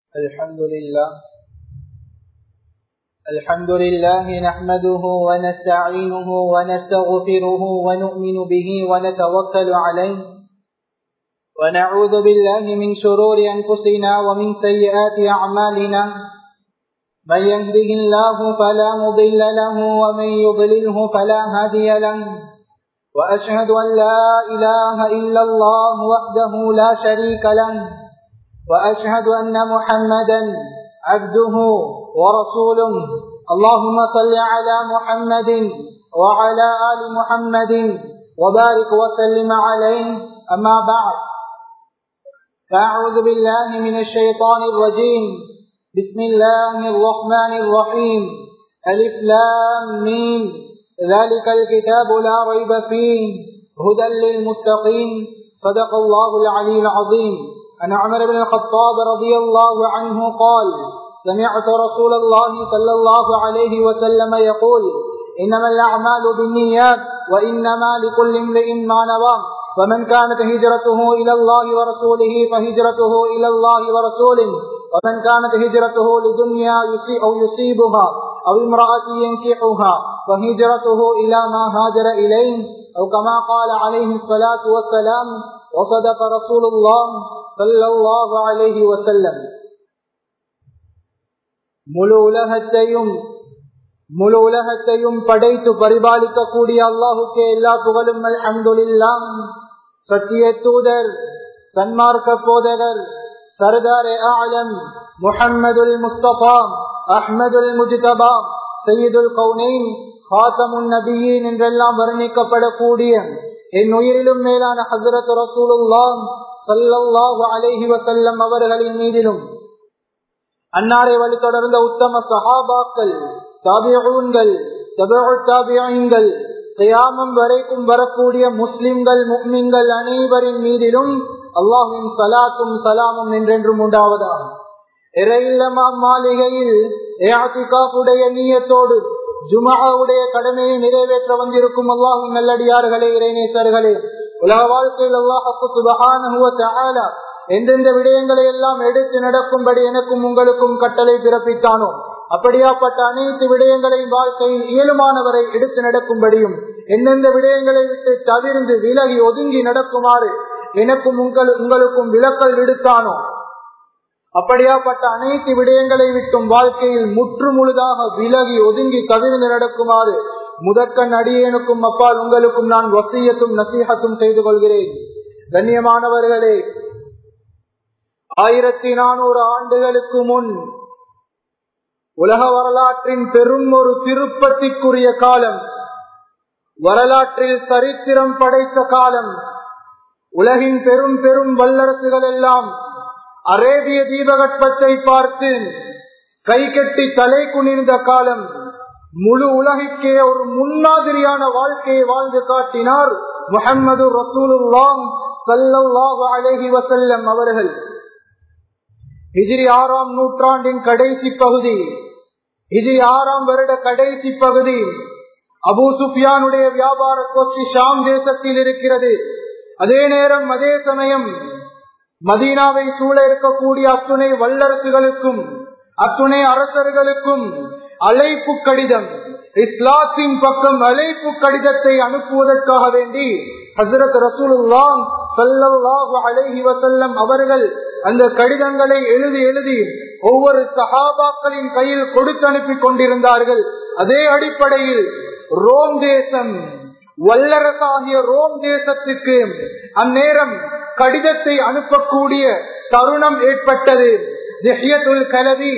الحمد لله الحمد لله نحمده ونستعينه ونستغفره ونؤمن به ونتوكل عليه ونعوذ بالله من شرور أنفسنا ومن سيئات أعمالنا من يهده الله فلا مضل له ومن يضلله فلا هادي له وأشهد أن لا إله إلا الله وحده لا شريك له وأشهد أن محمدا عبده ورسوله اللهم صل على محمد وعلى آل محمد وبارك وسلم عليه أما بعد فأعوذ بالله من الشيطان الرجيم بسم الله الرحمن الرحيم ألف لام ميم ذلك الكتاب لا ريب فيه هدى للمتقين صدق الله العلي العظيم عن عمر بن الخطاب رضي الله عنه قال سمعت رسول الله صلى الله عليه وسلم يقول إنما الأعمال بالنيات وإنما لكل امرئ ما نوى ومن كانت هجرته إلى الله ورسوله فهجرته إلى الله ورسوله ومن كانت هجرته لدنيا أو يصيبها أو امرأة ينكحها فهجرته إلى ما هاجر إليه أو كما قال عليه الصلاة والسلام وصدق رسول الله صلى الله عليه وسلم முழு உலகத்தையும் முழு உலகத்தையும் படைத்து பரிபாலிக்கக்கூடிய அல்லாஹுக்கே எல்லா புகழும் அல்ஹம்துலில்லாம் சத்திய தூதர் சன்மார்க்க போதகர் சர்தார் ஆலம் முஹம்மதுல் முஸ்தபா அஹ்மதுல் முஜ்தபா சையீதுல் கவுனைன் ஹாத்தமுன் நபியின் என்றெல்லாம் வர்ணிக்கப்படக்கூடிய என் உயிரிலும் மேலான ஹசரத் ரசூலுல்லாம் சல்லல்லாஹு அலைஹி வசல்லம் அவர்களின் மீதிலும் அன்னாரை வழி தொடர்ந்த உத்தம சஹாபாக்கள் தாபியங்கள் தாபியங்கள் கயாமம் வரைக்கும் வரக்கூடிய முஸ்லிம்கள் முக்மின்கள் அனைவரின் மீதிலும் அல்லாஹின் சலாத்தும் சலாமும் என்றென்றும் உண்டாவதாக இறையில்லமா மாளிகையில் ஏத்திகாப்புடைய நீயத்தோடு ஜுமாவுடைய கடமையை நிறைவேற்ற வந்திருக்கும் அல்லாஹும் நல்லடியார்களே இறைநேசர்களே உலக வாழ்க்கையில் அல்லாஹு சுபகான எந்தெந்த விடயங்களை எல்லாம் எடுத்து நடக்கும்படி எனக்கும் உங்களுக்கும் கட்டளை பிறப்பித்தானோ அப்படியாப்பட்ட அனைத்து விடயங்களையும் வாழ்க்கையில் இயலுமானவரை எடுத்து நடக்கும்படியும் எந்தெந்த விடயங்களை விட்டு தவிர்ந்து விலகி ஒதுங்கி நடக்குமாறு எனக்கும் உங்கள் உங்களுக்கும் விளக்கல் விடுத்தானோ அப்படியாப்பட்ட அனைத்து விடயங்களை விட்டும் வாழ்க்கையில் முற்று முழுதாக விலகி ஒதுங்கி கவிழ்ந்து நடக்குமாறு முதற்கண் அடியேனுக்கும் அப்பால் உங்களுக்கும் நான் வசியத்தும் நசீகத்தும் செய்து கொள்கிறேன் கண்ணியமானவர்களே ஆயிரத்தி நானூறு ஆண்டுகளுக்கு முன் உலக வரலாற்றின் பெரும் ஒரு திருப்பத்திக்குரிய காலம் வரலாற்றில் சரித்திரம் படைத்த காலம் உலகின் பெரும் பெரும் வல்லரசுகள் எல்லாம் அரேபிய தீபகற்பத்தை பார்த்து கை கட்டி தலை குனிர்ந்த காலம் முழு உலகிற்கே ஒரு முன்மாதிரியான வாழ்க்கையை வாழ்ந்து காட்டினார் முகமது ரசூலுல்லாம் சல்லாஹு அலஹி வசல்லம் அவர்கள் ஹிஜிரி ஆறாம் நூற்றாண்டின் கடைசி பகுதி ஹிஜிரி ஆறாம் வருட கடைசி பகுதி அபூ சுஃபியானுடைய வியாபார கோஷ்டி ஷாம் தேசத்தில் இருக்கிறது அதே நேரம் அதே சமயம் மதீனாவை சூழ இருக்கக்கூடிய அத்துணை வல்லரசுகளுக்கும் அத்துணை அரசர்களுக்கும் அழைப்பு கடிதம் இஸ்லாத்தின் பக்கம் அழைப்பு கடிதத்தை அனுப்புவதற்காக வேண்டி ஹசரத் ரசூலுல்லாம் சல்லல்லாஹு அலைஹி வசல்லம் அவர்கள் அந்த கடிதங்களை எழுதி எழுதி ஒவ்வொரு சஹாபாக்களின் கையில் கொடுத்து அனுப்பி கொண்டிருந்தார்கள் அதே அடிப்படையில் ரோம் தேசம் வல்லரசாகிய ரோம் தேசத்துக்கு அந்நேரம் கடிதத்தை அனுப்பக்கூடிய தருணம் ஏற்பட்டது கலவி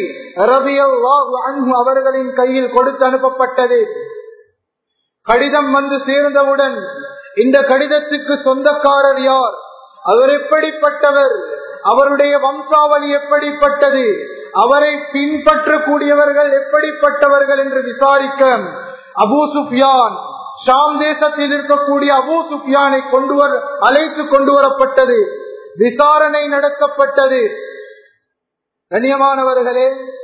அவர்களின் கையில் கொடுத்து அனுப்பப்பட்டது கடிதம் வந்து சேர்ந்தவுடன் இந்த கடிதத்துக்கு சொந்தக்காரர் யார் அவர் எப்படிப்பட்டவர் அவருடைய வம்சாவளி எப்படிப்பட்டது அவரை பின்பற்றக்கூடியவர்கள் எப்படிப்பட்டவர்கள் என்று விசாரிக்க அபூ சுஃபியான் ஷாம் தேசத்தில் இருக்கக்கூடிய அபூ சுஃபியானை கொண்டு வர அழைத்து கொண்டு வரப்பட்டது விசாரணை நடத்தப்பட்டது கண்ணியமானவர்களே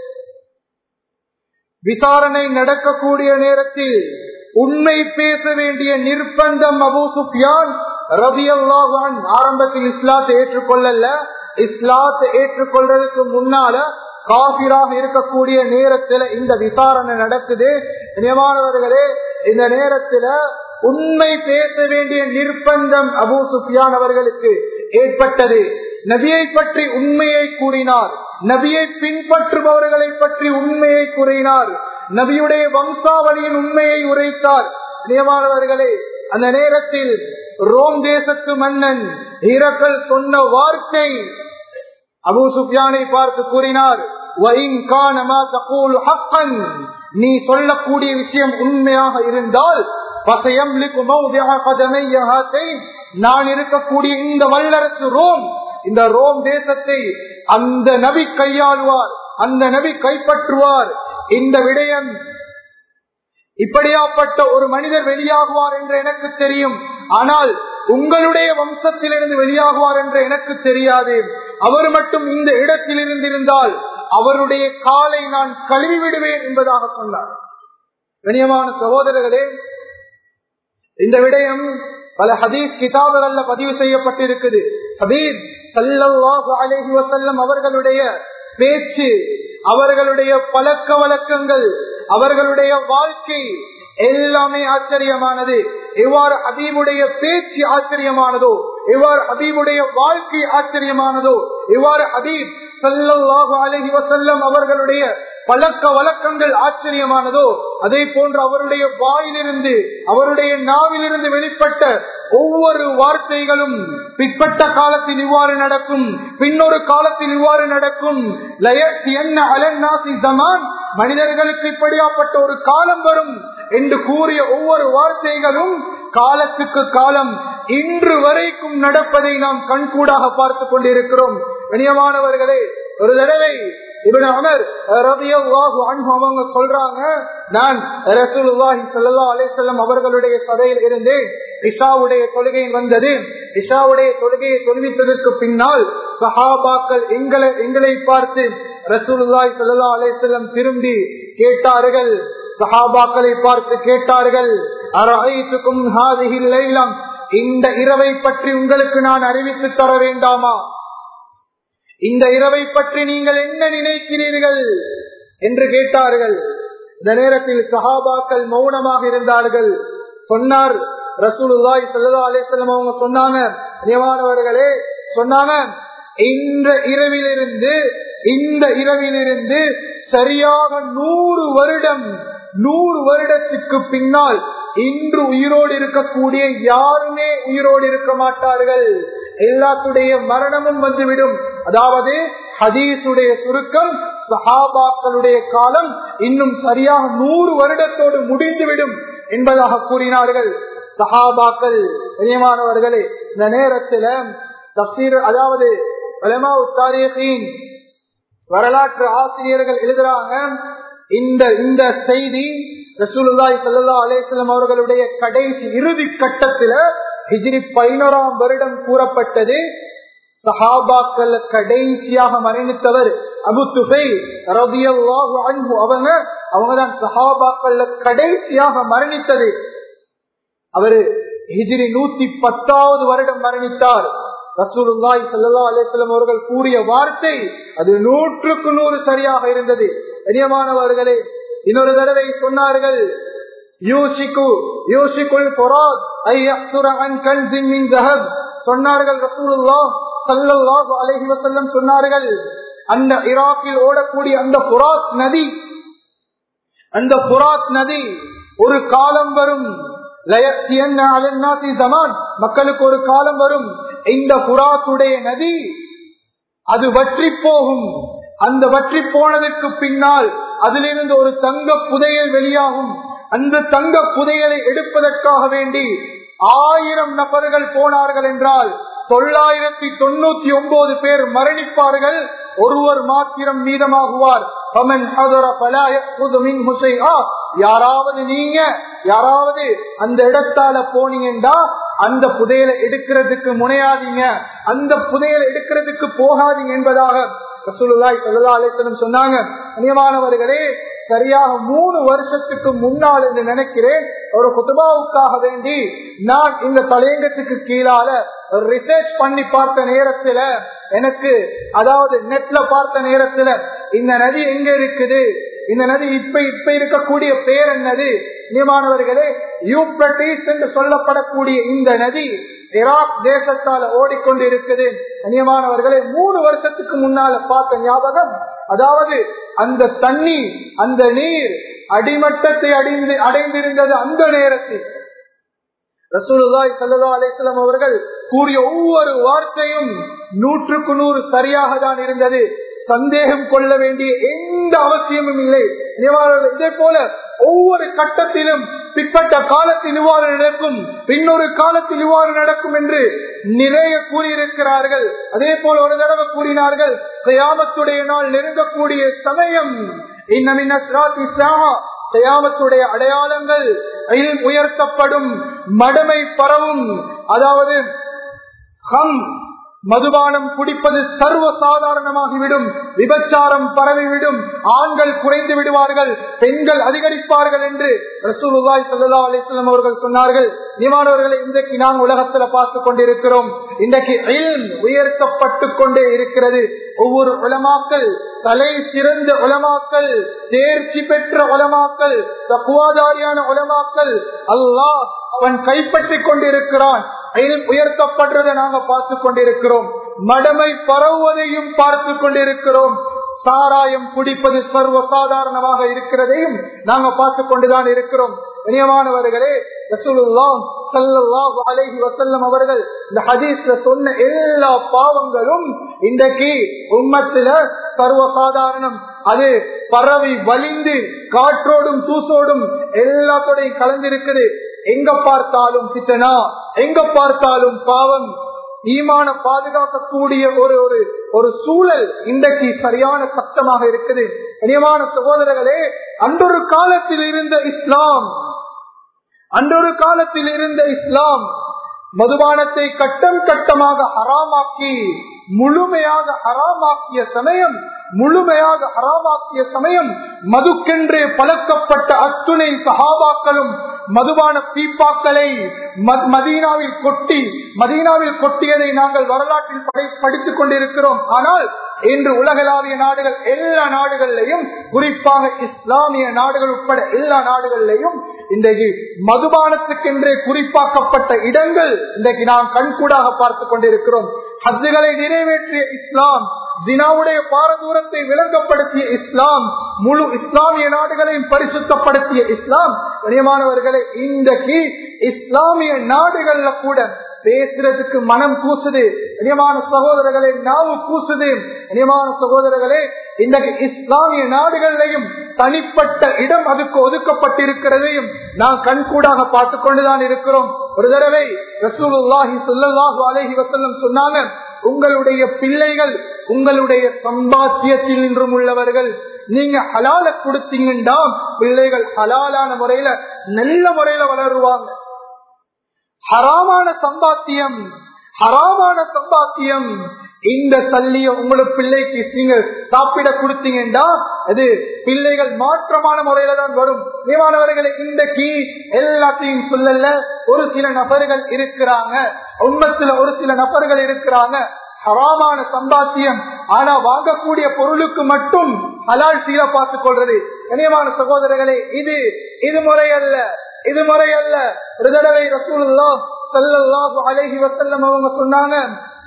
விசாரணை நடக்கக்கூடிய நேரத்தில் உண்மை பேச வேண்டிய நிர்பந்தம் அபூ சுஃபியான் ரவி அல்லாஹான் ஆரம்பத்தில் இஸ்லாத்தை ஏற்றுக்கொள்ளல இஸ்லாத்தை ஏற்றுக்கொள்றதுக்கு முன்னால காபிராக இருக்கக்கூடிய நேரத்துல இந்த விசாரணை நடக்குது நியமானவர்களே இந்த நேரத்துல உண்மை பேச வேண்டிய நிர்பந்தம் அபு சுஃபியான் அவர்களுக்கு ஏற்பட்டது நபியை பற்றி உண்மையை கூறினார் நபியை பின்பற்றுபவர்களை பற்றி உண்மையை கூறினார் நபியுடைய வம்சாவளியின் உண்மையை உரைத்தார் நியமானவர்களே அந்த நேரத்தில் ரோம் தேசத்து மன்னன் இரக்கல் சொன்ன வார்த்தை அபு சுஃபியானை பார்த்து கூறினார் நீ சொல்லக்கூடிய விஷயம் உண்மையாக இருந்தால் நான் இருக்கக்கூடிய இந்த வல்லரசு ரோம் இந்த ரோம் தேசத்தை அந்த நபி கையாளுவார் அந்த நபி கைப்பற்றுவார் இந்த விடயம் இப்படியாப்பட்ட ஒரு மனிதர் வெளியாகுவார் என்று எனக்கு தெரியும் ஆனால் உங்களுடைய வம்சத்திலிருந்து வெளியாகுவார் என்று எனக்கு தெரியாது அவர் மட்டும் இந்த இடத்தில் இருந்திருந்தால் அவருடைய காலை நான் கழுவி விடுவேன் என்பதாக சொன்னார் கணியமான சகோதரர்களே இந்த விடயம் பல ஹதீஸ் கிதாபுகள்ல பதிவு செய்யப்பட்டிருக்குது ஹபீப் சல்லாஹு அலஹி வசல்லம் அவர்களுடைய பேச்சு அவர்களுடைய பழக்க வழக்கங்கள் அவர்களுடைய வாழ்க்கை எல்லாமே ஆச்சரியமானது எவ்வாறு ஹபீபுடைய பேச்சு ஆச்சரியமானதோ எவ்வாறு ஹபீபுடைய வாழ்க்கை ஆச்சரியமானதோ எவ்வாறு ஹபீப் சல்லாஹு அலஹி வசல்லம் அவர்களுடைய பழக்க வழக்கங்கள் ஆச்சரியமானதோ அதே போன்று அவருடைய வாயிலிருந்து அவருடைய நாவிலிருந்து வெளிப்பட்ட ஒவ்வொரு வார்த்தைகளும் பிற்பட்ட காலத்தில் இவ்வாறு நடக்கும் பின்னொரு காலத்தில் இவ்வாறு நடக்கும் என்ன அலன்னாசி ஜமான் மனிதர்களுக்கு இப்படியாப்பட்ட ஒரு காலம் வரும் என்று கூறிய ஒவ்வொரு வார்த்தைகளும் காலத்துக்கு காலம் இன்று வரைக்கும் நடப்பதை நாம் கண்கூடாக பார்த்து கொண்டிருக்கிறோம் கணியமானவர்களே ஒரு தடவை இவன் அமர் அவங்க சொல்றாங்க நான் ரசூலுல்லாஹி சல்லா அலிசல்லம் அவர்களுடைய சபையில் இருந்து இஷாவுடைய தொழுகை வந்தது இஷாவுடைய தொழுகையை தொழுவித்ததற்கு பின்னால் சஹாபாக்கள் எங்களை எங்களை பார்த்து ரசூலுல்லாஹி சல்லா அலிசல்லம் திரும்பி கேட்டார்கள் சஹாபாக்களை பார்த்து கேட்டார்கள் அரஐத்துக்கும் ஹாதிஹில் லைலம் இந்த இரவை பற்றி உங்களுக்கு நான் அறிவித்து தர வேண்டாமா இந்த இரவை பற்றி நீங்கள் என்ன நினைக்கிறீர்கள் என்று கேட்டார்கள் இந்த நேரத்தில் சஹாபாக்கள் மௌனமாக இருந்தார்கள் சொன்னார் ரசூலுல்லாய் சல்லா அலிஸ்லாம் அவங்க சொன்னாங்க நியமானவர்களே சொன்னாங்க இந்த இரவிலிருந்து இந்த இரவிலிருந்து சரியாக நூறு வருடம் நூறு வருடத்துக்கு பின்னால் இன்று உயிரோடு இருக்கக்கூடிய யாருமே உயிரோடு இருக்க மாட்டார்கள் எல்லாத்துடைய மரணமும் வந்துவிடும் அதாவது ஹதீஸுடைய சுருக்கம் சஹாபாக்களுடைய காலம் இன்னும் சரியாக நூறு வருடத்தோடு முடிந்துவிடும் என்பதாக கூறினார்கள் சஹாபாக்கள் கண்ணியமானவர்களே இந்த நேரத்தில் தப்சீர் அதாவது வரலாற்று ஆசிரியர்கள் எழுதுறாங்க இந்த இந்த செய்தி ரசூலுல்லாய் சல்லா அலேஸ்லம் அவர்களுடைய கடைசி இறுதி கட்டத்தில ஹிஜ்ரி பதினோராம் வருடம் கூறப்பட்டது சஹாபாக்கள் கடைசியாக மரணித்தவர் அபு துபை ரபியல்லாஹு அன்பு அவங்க அவங்கதான் சஹாபாக்கள் கடைசியாக மரணித்தது அவரு ஹிஜ்ரி நூத்தி பத்தாவது வருடம் மரணித்தார் ரசூலுல்லாய் சல்லா அலிஸ்லாம் அவர்கள் கூறிய வார்த்தை அது நூற்றுக்கு நூறு சரியாக இருந்தது கண்ணியமானவர்களே இன்னொரு தடவை சொன்னார்கள் யூசிக்கு யூசிக்குல் பொராத் ஐ அக்சுர அன் கன்சின் மின் ஜஹப் சொன்னார்கள் ரசூலுல்லா சல்லல்லாஹு அலைஹி வஸல்லம் சொன்னார்கள் அந்த ஈராக்கில் ஓடக்கூடிய அந்த புராத் நதி அந்த புராத் நதி ஒரு காலம் வரும் மக்களுக்கு ஒரு காலம் வரும் இந்த புறாத்துடைய நதி அது வற்றி போகும் அந்த வற்றி போனதற்கு பின்னால் அதிலிருந்து ஒரு தங்க புதையல் வெளியாகும் அந்த தங்க புதையலை எடுப்பதற்காக வேண்டி ஆயிரம் நபர்கள் போனார்கள் என்றால் தொள்ளாயிரத்தி தொண்ணூத்தி ஒன்பது பேர் மரணிப்பார்கள் ஒருவர் மாத்திரம் மீதமாகுவார் யாராவது நீங்க யாராவது அந்த இடத்தால போனீங்கடா அந்த புதையலை எடுக்கிறதுக்கு முனையாதீங்க அந்த புதையலை எடுக்கிறதுக்கு போகாதீங்க என்பதாக ரசூலுல்லாய் சல்லா அலிஸ்லம் சொன்னாங்க நியமானவர்களே சரியாக மூணு வருஷத்துக்கு முன்னால் என்று நினைக்கிறேன் ஒரு குத்துபாவுக்காக வேண்டி நான் இந்த தலையங்கத்துக்கு கீழால ரிசர்ச் பண்ணி பார்த்த நேரத்துல எனக்கு அதாவது நெட்ல பார்த்த நேரத்துல இந்த நதி எங்க இருக்குது இந்த நதி இப்ப இப்ப இருக்கக்கூடிய பேர் என்னது நியமானவர்களே யூப்ரட்டிஸ் என்று சொல்லப்படக்கூடிய இந்த நதி ஈராக் தேசத்தால ஓடிக்கொண்டிருக்குது நியமானவர்களே மூணு வருஷத்துக்கு முன்னால பார்த்த ஞாபகம் அதாவது அந்த தண்ணி அந்த நீர் அடிமட்டத்தை அடைந்து அடைந்திருந்தது அந்த நேரத்தில் ரசூலுல்லாய் சல்லா அலிஸ்லாம் அவர்கள் கூறிய ஒவ்வொரு வார்த்தையும் நூற்றுக்கு நூறு சரியாக தான் இருந்தது சந்தேகம் கொள்ள வேண்டிய எந்த அவசியமும் இல்லை இதே போல ஒவ்வொரு கட்டத்திலும் பிற்பட்ட காலத்தில் இவ்வாறு நடக்கும் பின்னொரு காலத்தில் இவ்வாறு நடக்கும் என்று நிறைய கூறியிருக்கிறார்கள் அதே போல ஒரு தடவை கூறினார்கள் கயாமத்துடைய நாள் நெருங்கக்கூடிய சமயம் கயாமத்துடைய அடையாளங்கள் உயர்த்தப்படும் மடமை பரவும் அதாவது ஹம் மதுபானம் குடிப்பது சர்வ சாதாரணமாகிவிடும் விபச்சாரம் பரவிவிடும் ஆண்கள் குறைந்து விடுவார்கள் பெண்கள் அதிகரிப்பார்கள் என்று ரசூலுல்லாய் சல்லா அலிஸ்லாம் அவர்கள் சொன்னார்கள் நிமானவர்களை இன்றைக்கு நாம் உலகத்துல பார்த்து கொண்டிருக்கிறோம் இன்றைக்கு உயர்த்தப்பட்டு கொண்டே இருக்கிறது ஒவ்வொரு உலமாக்கள் தலை சிறந்த உலமாக்கள் தேர்ச்சி பெற்ற உலமாக்கள் தக்குவாதாரியான உலமாக்கள் அல்லாஹ் அவன் கைப்பற்றி கொண்டிருக்கிறான் உயர்த்தப்படுறதை நாங்க பார்த்து கொண்டிருக்கிறோம் மடமை பரவுவதையும் பார்த்து கொண்டிருக்கிறோம் சாராயம் குடிப்பது சர்வ சாதாரணமாக இருக்கிறதையும் நாங்க பார்த்து கொண்டுதான் இருக்கிறோம் இனியமானவர்களே அவர்கள் இந்த ஹதீஸ்ல சொன்ன எல்லா பாவங்களும் இன்றைக்கு உம்மத்தில சர்வ சாதாரணம் அது பறவை வலிந்து காற்றோடும் தூசோடும் எல்லாத்தோடையும் கலந்திருக்குது எங்க பார்த்தாலும் சித்தனா எங்க பார்த்தாலும் பாவம் ஈமான பாதுகாக்கக்கூடிய ஒரு ஒரு ஒரு சூழல் இன்றைக்கு சரியான சட்டமாக இருக்குது இனியமான சகோதரர்களே அன்றொரு காலத்தில் இருந்த இஸ்லாம் அன்றொரு காலத்தில் இருந்த இஸ்லாம் மதுபானத்தை கட்டம் கட்டமாக ஹராமாக்கி முழுமையாக ஹராமாக்கிய சமயம் முழுமையாக ஹராமாக்கிய சமயம் மதுக்கென்றே பழக்கப்பட்ட அத்துணை சகாபாக்களும் மதுபான பீப்பாக்களை மதீனாவில் கொட்டி மதீனாவில் கொட்டியதை நாங்கள் வரலாற்றில் படித்துக் கொண்டிருக்கிறோம் ஆனால் இன்று உலகளாவிய நாடுகள் எல்லா நாடுகளிலையும் குறிப்பாக இஸ்லாமிய நாடுகள் உட்பட எல்லா நாடுகளிலையும் இன்றைக்கு மதுபானத்துக்கென்றே குறிப்பாக்கப்பட்ட இடங்கள் இன்றைக்கு நாம் கண்கூடாக பார்த்து கொண்டிருக்கிறோம் ஹஜ்ஜுகளை நிறைவேற்றிய இஸ்லாம் ஜினாவுடைய பாரதூரத்தை விளங்கப்படுத்திய இஸ்லாம் முழு இஸ்லாமிய நாடுகளையும் பரிசுத்தப்படுத்திய இஸ்லாம் கனியமானவர்களை இன்றைக்கு இஸ்லாமிய நாடுகள்ல கூட பேசுறதுக்கு மனம் கூசுது இனியமான சகோதரர்களே நாவு கூசுது இனியமான சகோதரர்களே இன்றைக்கு இஸ்லாமிய நாடுகளிலையும் தனிப்பட்ட இடம் அதுக்கு ஒதுக்கப்பட்டிருக்கிறதையும் நாம் கண்கூடாக பார்த்து கொண்டுதான் இருக்கிறோம் ஒரு தடவை ரசூலுல்லாஹி சொல்லல்லாஹு அலஹி வசல்லம் சொன்னாங்க உங்களுடைய பிள்ளைகள் உங்களுடைய சம்பாத்தியத்தில் நின்றும் உள்ளவர்கள் நீங்க ஹலால கொடுத்தீங்கன்னா பிள்ளைகள் ஹலாலான முறையில நல்ல முறையில வளருவாங்க ஹராமான சம்பாத்தியம் ஹராமான சம்பாத்தியம் இந்த தள்ளிய உங்களுக்கு பிள்ளைக்கு நீங்க சாப்பிட கொடுத்தீங்கன்னா அது பிள்ளைகள் மாற்றமான முறையில தான் வரும் நியமானவர்களை இன்றைக்கு எல்லாத்தையும் சொல்லல ஒரு சில நபர்கள் இருக்கிறாங்க உண்மத்துல ஒரு சில நபர்கள் இருக்கிறாங்க ஹராமான சம்பாத்தியம் ஆனா வாங்கக்கூடிய பொருளுக்கு மட்டும் ஹலால் சீர பார்த்துக் கொள்றது கனியமான சகோதரர்களே இது இது முறை அல்ல இது முறை அல்ல ஒரு தடவை ரசூலுல்லா சல்லல்லாஹு அலைஹி வஸல்லம் அவங்க சொன்னாங்க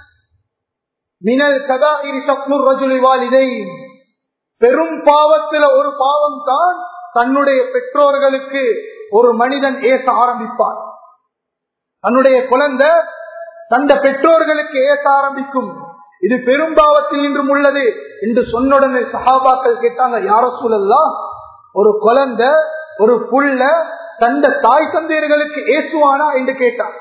மினல் கதாயிரி சக்முர் ரஜுலி வாலிதை பெரும் பாவத்துல ஒரு பாவம் தான் தன்னுடைய பெற்றோர்களுக்கு ஒரு மனிதன் ஏச ஆரம்பிப்பார் தன்னுடைய குழந்தை தந்த பெற்றோர்களுக்கு ஏச ஆரம்பிக்கும் இது பெரும்பாவத்தில் இன்றும் உள்ளது என்று சொன்னுடனே சஹாபாக்கள் கேட்டாங்க யார சூழல்லாம் ஒரு குழந்தை ஒரு புள்ள தந்த தாய் தந்தையர்களுக்கு ஏசுவானா என்று கேட்டார்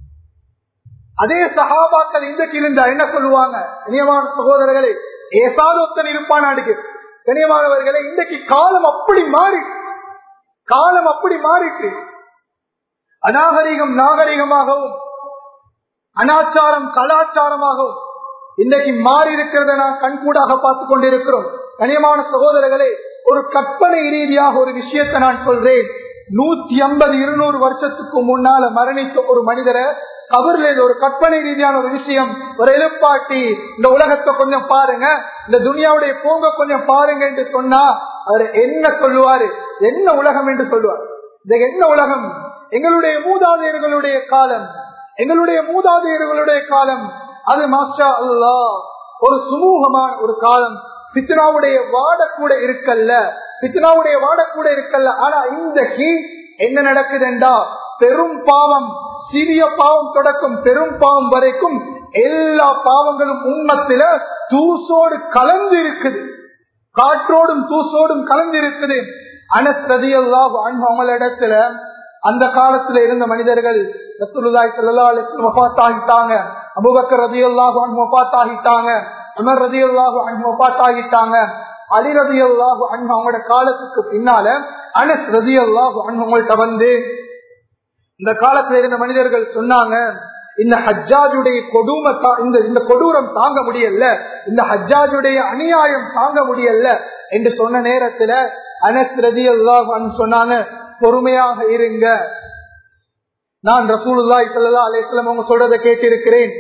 அதே சகாபாக்கள் இன்றைக்கு இருந்தா என்ன சொல்லுவாங்க கனியமான சகோதரர்களே ஏசாத ஒத்தன் இருப்பானாடுக்கு கனியமானவர்களே இன்றைக்கு காலம் அப்படி மாறி காலம் அப்படி மாறிட்டு அநாகரிகம் நாகரிகமாகவும் அனாச்சாரம் கலாச்சாரமாகவும் இன்றைக்கு மாறி இருக்கிறத நான் கண்கூடாக பார்த்து கொண்டிருக்கிறோம் கனியமான சகோதரர்களே ஒரு கற்பனை ரீதியாக ஒரு விஷயத்தை நான் சொல்றேன் நூத்தி ஐம்பது இருநூறு வருஷத்துக்கு முன்னால மரணித்த ஒரு மனிதரை கபர்ல இது ஒரு கற்பனை ரீதியான ஒரு விஷயம் ஒரு எழுப்பாட்டி இந்த உலகத்தை கொஞ்சம் பாருங்க இந்த துனியாவுடைய போங்க கொஞ்சம் பாருங்க என்று சொன்னா அவர் என்ன சொல்லுவாரு என்ன உலகம் என்று சொல்லுவார் இது என்ன உலகம் எங்களுடைய மூதாதையர்களுடைய காலம் எங்களுடைய மூதாதையர்களுடைய காலம் அது மாஷா அல்லா ஒரு சுமூகமான ஒரு காலம் பித்னாவுடைய வாட கூட இருக்கல்ல பித்னாவுடைய வாட கூட இருக்கல்ல ஆனா இந்த ஹீட் என்ன நடக்குதுண்டா பெரும் பாவம் சிறிய பாவம் தொடக்கம் பெரும் பாவம் வரைக்கும் எல்லா பாவங்களும் உண்மத்தில தூசோடு கலந்து இருக்குது காற்றோடும் தூசோடும் கலந்து இருக்குது அனஸ்ரதியல்லா அவங்களிடத்துல அந்த காலத்துல இருந்த மனிதர்கள் ரசூலுல்லாஹி ஸல்லல்லாஹு அலைஹி வஸல்லம் வஃபாத் ஆகிட்டாங்க அபூபக்கர் ரலியல்லாஹு அன்ஹு வஃபாத் ஆகிட்டாங்க உமர் ரலியல்லாஹு அன்ஹு வஃபாத் ஆகிட்டாங்க அலி ரலியல்லாஹு அன்ஹு அவங்களோட காலத்துக்கு பின்னால அனஸ் ரலியல்லாஹு அன்ஹு அவங்கள்ட்ட வந்து இந்த காலத்துல இருந்த மனிதர்கள் சொன்னாங்க இந்த ஹஜ்ஜாஜுடைய கொடுமை இந்த இந்த கொடூரம் தாங்க முடியல இந்த ஹஜ்ஜாஜுடைய அநியாயம் தாங்க முடியல என்று சொன்ன நேரத்துல அனஸ் ரதி சொன்னாங்க பொறுமையாக இருங்க நான் ரசூலுல்லாய் சல்லா அலிஸ்லாம் அவங்க சொல்றதை கேட்டிருக்கிறேன்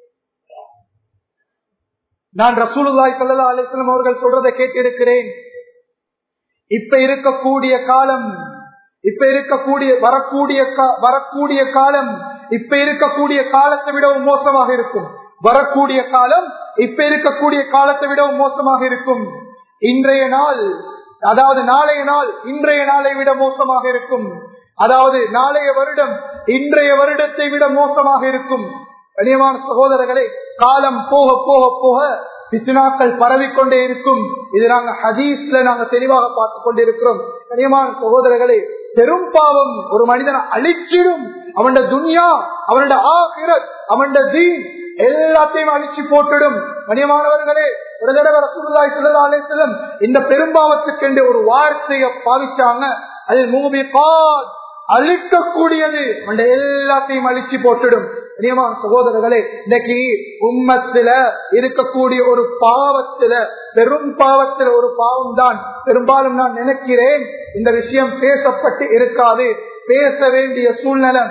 நான் ரசூலுல்லாய் சல்லா அலிஸ்லாம் அவர்கள் சொல்றதை கேட்டிருக்கிறேன் இப்ப இருக்கக்கூடிய காலம் இப்ப இருக்கக்கூடிய வரக்கூடிய வரக்கூடிய காலம் இப்ப இருக்கக்கூடிய காலத்தை விடவும் மோசமாக இருக்கும் வரக்கூடிய காலம் இப்ப இருக்கக்கூடிய காலத்தை விடவும் மோசமாக இருக்கும் இன்றைய நாள் அதாவது நாளைய நாள் இன்றைய நாளை விட மோசமாக இருக்கும் அதாவது நாளைய வருடம் இன்றைய வருடத்தை விட மோசமாக இருக்கும் கனியமான சகோதரர்களே காலம் போக போக போக பிசுனாக்கள் பரவிக்கொண்டே இருக்கும் இது நாங்க ஹதீஸ்ல நாங்க தெளிவாக பார்த்து கொண்டிருக்கிறோம் கனியமான சகோதரர்களே பெரும் பாவம் ஒரு மனிதனை அழிச்சிடும் அவனோட துன்யா அவனோட ஆகிரத் அவனோட தீன் எல்லாத்தையும் அழிச்சு போட்டுடும் கனியமானவர்களே ஒரு தடவை ரசூலுல்லாஹி ஸல்லல்லாஹு அலைஹி வஸல்லம் இந்த பெரும்பாவத்துக்கு ஒரு வார்த்தையை பாவிச்சாங்க அது மூவி பாத் அழிக்கக்கூடியது அந்த எல்லாத்தையும் அழிச்சு போட்டுடும் கனியமான சகோதரர்களே இன்னைக்கு உம்மத்துல இருக்கக்கூடிய ஒரு பாவத்துல பெரும் பாவத்துல ஒரு பாவம் தான் பெரும்பாலும் நான் நினைக்கிறேன் இந்த விஷயம் பேசப்பட்டு இருக்காது பேச வேண்டிய சூழ்நிலை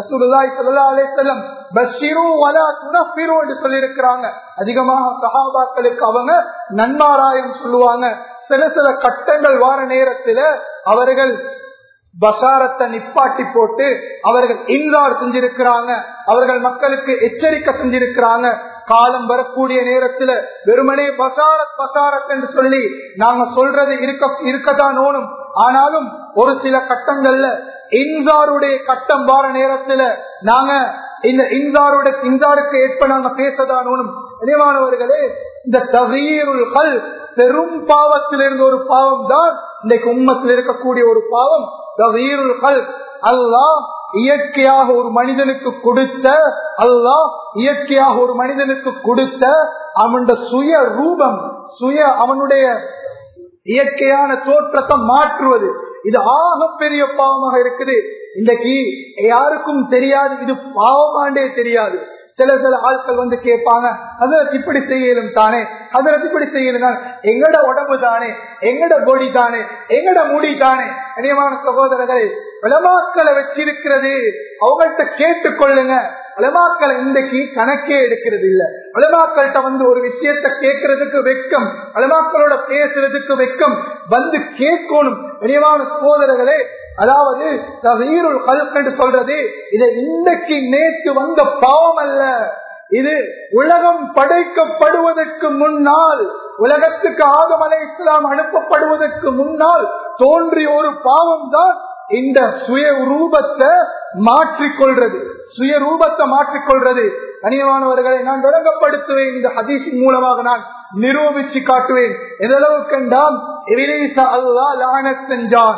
சொல்லியிருக்கிறாங்க அதிகமாக சகாபாக்களுக்கு அவங்க நன்மாராயம் சொல்லுவாங்க சில சில கட்டங்கள் வார நேரத்துல அவர்கள் பசாரத்தை நிப்பாட்டி போட்டு அவர்கள் இன்றார் செஞ்சிருக்கிறாங்க அவர்கள் மக்களுக்கு எச்சரிக்கை செஞ்சிருக்கிறாங்க காலம் வரக்கூடிய நேரத்துல வெறுமனே பசாரத் பசாரத் என்று சொல்லி நாங்க சொல்றது இருக்க இருக்கத்தான் ஓணும் ஆனாலும் ஒரு சில கட்டங்கள்ல இன்சாருடைய கட்டம் வார நேரத்துல நாங்க இந்த இன்சாரோட இன்சாருக்கு ஏற்ப நாங்க பேசதான் ஓணும் நினைவானவர்களே இந்த தகீருள்கள் பெரும் பாவத்திலிருந்து ஒரு பாவம் தான் இன்றைக்கு உண்மத்தில் இருக்கக்கூடிய ஒரு பாவம் தகீருள்கள் அல்லாஹ் இயற்கையாக ஒரு மனிதனுக்கு கொடுத்த அல்லாஹ் இயற்கையாக ஒரு மனிதனுக்கு கொடுத்த அவனுடைய சுய ரூபம் சுய அவனுடைய இயற்கையான தோற்றத்தை மாற்றுவது இது ஆக பெரிய பாவமாக இருக்குது இன்றைக்கு யாருக்கும் தெரியாது இது பாவமாண்டே தெரியாது சில சில ஆட்கள் வந்து கேட்பாங்க அதற்கு இப்படி செய்யலும் தானே அதற்கு இப்படி செய்யலும் தானே எங்கட உடம்பு தானே எங்கட பொடி தானே எங்கட முடி தானே கனியமான சகோதரர்களே விளமாக்களை வச்சிருக்கிறது அவங்கள்ட்ட கேட்டுக்கொள்ளுங்க உலமாக்களை இன்றைக்கு கணக்கே எடுக்கிறது இல்ல உலமாக்கள்கிட்ட வந்து ஒரு விஷயத்த கேட்கறதுக்கு வெக்கம் உலமாக்களோட பேசுறதுக்கு வெக்கம் வந்து கேட்கணும் விரிவான சோதரர்களே அதாவது தகீருள் கல்ப் என்று சொல்றது இதை இன்றைக்கு நேற்று வந்த பாவம் அல்ல இது உலகம் படைக்கப்படுவதற்கு முன்னால் உலகத்துக்கு ஆதமலை இஸ்லாம் அனுப்பப்படுவதற்கு முன்னால் தோன்றிய ஒரு பாவம் தான் இந்த சுய ரூபத்தை மாற்றிக்கொள்றது சுய ரூபத்தை மாற்றிக்கொள்றது கனியமானவர்களை நான் விளங்கப்படுத்துவேன் இந்த ஹதீஸின் மூலமாக நான் நிரூபிச்சு காட்டுவேன் எதளவுக்கு என்றால் அல்லா லான செஞ்சான்